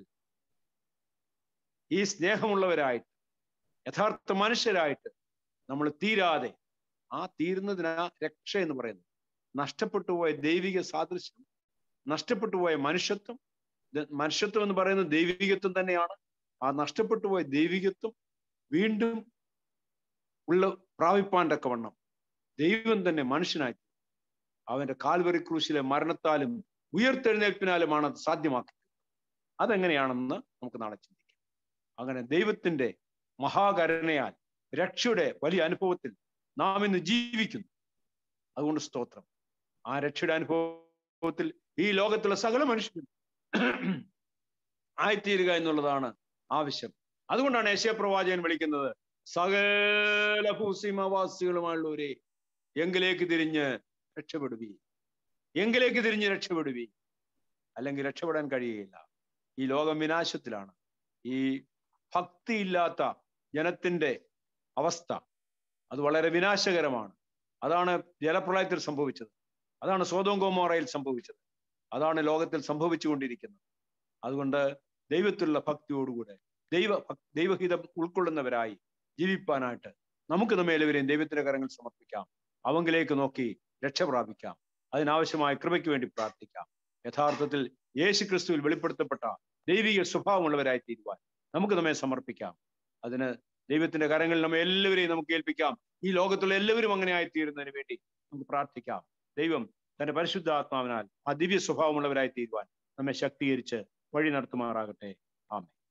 ഈ സ്നേഹമുള്ളവരായിട്ട് യഥാർത്ഥ മനുഷ്യരായിട്ട് നമ്മൾ തീരാതെ ആ തീരുന്നതിനാ രക്ഷ എന്ന് പറയുന്നത് നഷ്ടപ്പെട്ടു പോയ ദൈവിക സാദൃശ്യം നഷ്ടപ്പെട്ടു പോയ മനുഷ്യത്വം മനുഷ്യത്വം എന്ന് പറയുന്നത് ദൈവികത്വം തന്നെയാണ് ആ നഷ്ടപ്പെട്ടു പോയ ദൈവികത്വം വീണ്ടും ഉള്ള പ്രാപിപ്പാൻ തക്കവണ്ണം ദൈവം തന്നെ മനുഷ്യനായി അവന്റെ കാൽവറി ക്രൂശിലെ മരണത്താലും ഉയർത്തെഴുന്നേൽപ്പിനാലുമാണ് അത് സാധ്യമാക്കിയത് അതെങ്ങനെയാണെന്ന് നമുക്ക് നാളെ ചിന്തിക്കാം അങ്ങനെ ദൈവത്തിന്റെ മഹാകരുണയാൽ രക്ഷയുടെ വലിയ അനുഭവത്തിൽ നാം ഇന്ന് ജീവിക്കുന്നു അതുകൊണ്ട് സ്തോത്രം ആ രക്ഷയുടെ അനുഭവത്തിൽ ഈ ലോകത്തുള്ള സകല മനുഷ്യരും ആയിത്തീരുക എന്നുള്ളതാണ് ആവശ്യം അതുകൊണ്ടാണ് ഏഷ്യ പ്രവാചകൻ വിളിക്കുന്നത് സകല ഭൂസീമവാസികളുമായുള്ളവരെ എങ്കിലേക്ക് തിരിഞ്ഞ് രക്ഷപ്പെടുവി എങ്കിലേക്ക് തിരിഞ്ഞ് രക്ഷപ്പെടുവി അല്ലെങ്കിൽ രക്ഷപ്പെടാൻ കഴിയുകയില്ല ഈ ലോകം വിനാശത്തിലാണ് ഈ ഭക്തിയില്ലാത്ത ജനത്തിന്റെ അവസ്ഥ അത് വളരെ വിനാശകരമാണ് അതാണ് ജലപ്രളയത്തിൽ സംഭവിച്ചത് അതാണ് സ്വതവും ഗോമോറയിൽ സംഭവിച്ചത് അതാണ് ലോകത്തിൽ സംഭവിച്ചുകൊണ്ടിരിക്കുന്നത് അതുകൊണ്ട് ദൈവത്തിലുള്ള ഭക്തിയോടുകൂടെ ദൈവ ദൈവഹിതം ഉൾക്കൊള്ളുന്നവരായി ജീവിപ്പാനായിട്ട് നമുക്ക് നമ്മേലവരെയും ദൈവത്തിന്റെ കരങ്ങൾ സമർപ്പിക്കാം അവങ്കിലേക്ക് നോക്കി രക്ഷ പ്രാപിക്കാം അതിനാവശ്യമായ കൃപയ്ക്ക് വേണ്ടി പ്രാർത്ഥിക്കാം യഥാർത്ഥത്തിൽ യേശു ക്രിസ്തുവിൽ വെളിപ്പെടുത്തപ്പെട്ട ദൈവിക സ്വഭാവമുള്ളവരായി തീരുവാൻ നമുക്ക് നമ്മെ സമർപ്പിക്കാം അതിന് ദൈവത്തിന്റെ കരങ്ങളിൽ നമ്മെ എല്ലാവരെയും നമുക്ക് ഏൽപ്പിക്കാം ഈ ലോകത്തുള്ള എല്ലാവരും അങ്ങനെ ആയിത്തീരുന്നതിന് വേണ്ടി നമുക്ക് പ്രാർത്ഥിക്കാം ദൈവം തന്റെ പരിശുദ്ധാത്മാവിനാൽ ആ ദിവ്യ സ്വഭാവമുള്ളവരായി തീരുവാൻ നമ്മെ ശക്തീകരിച്ച് വഴി നടത്തുമാറാകട്ടെ ആമേ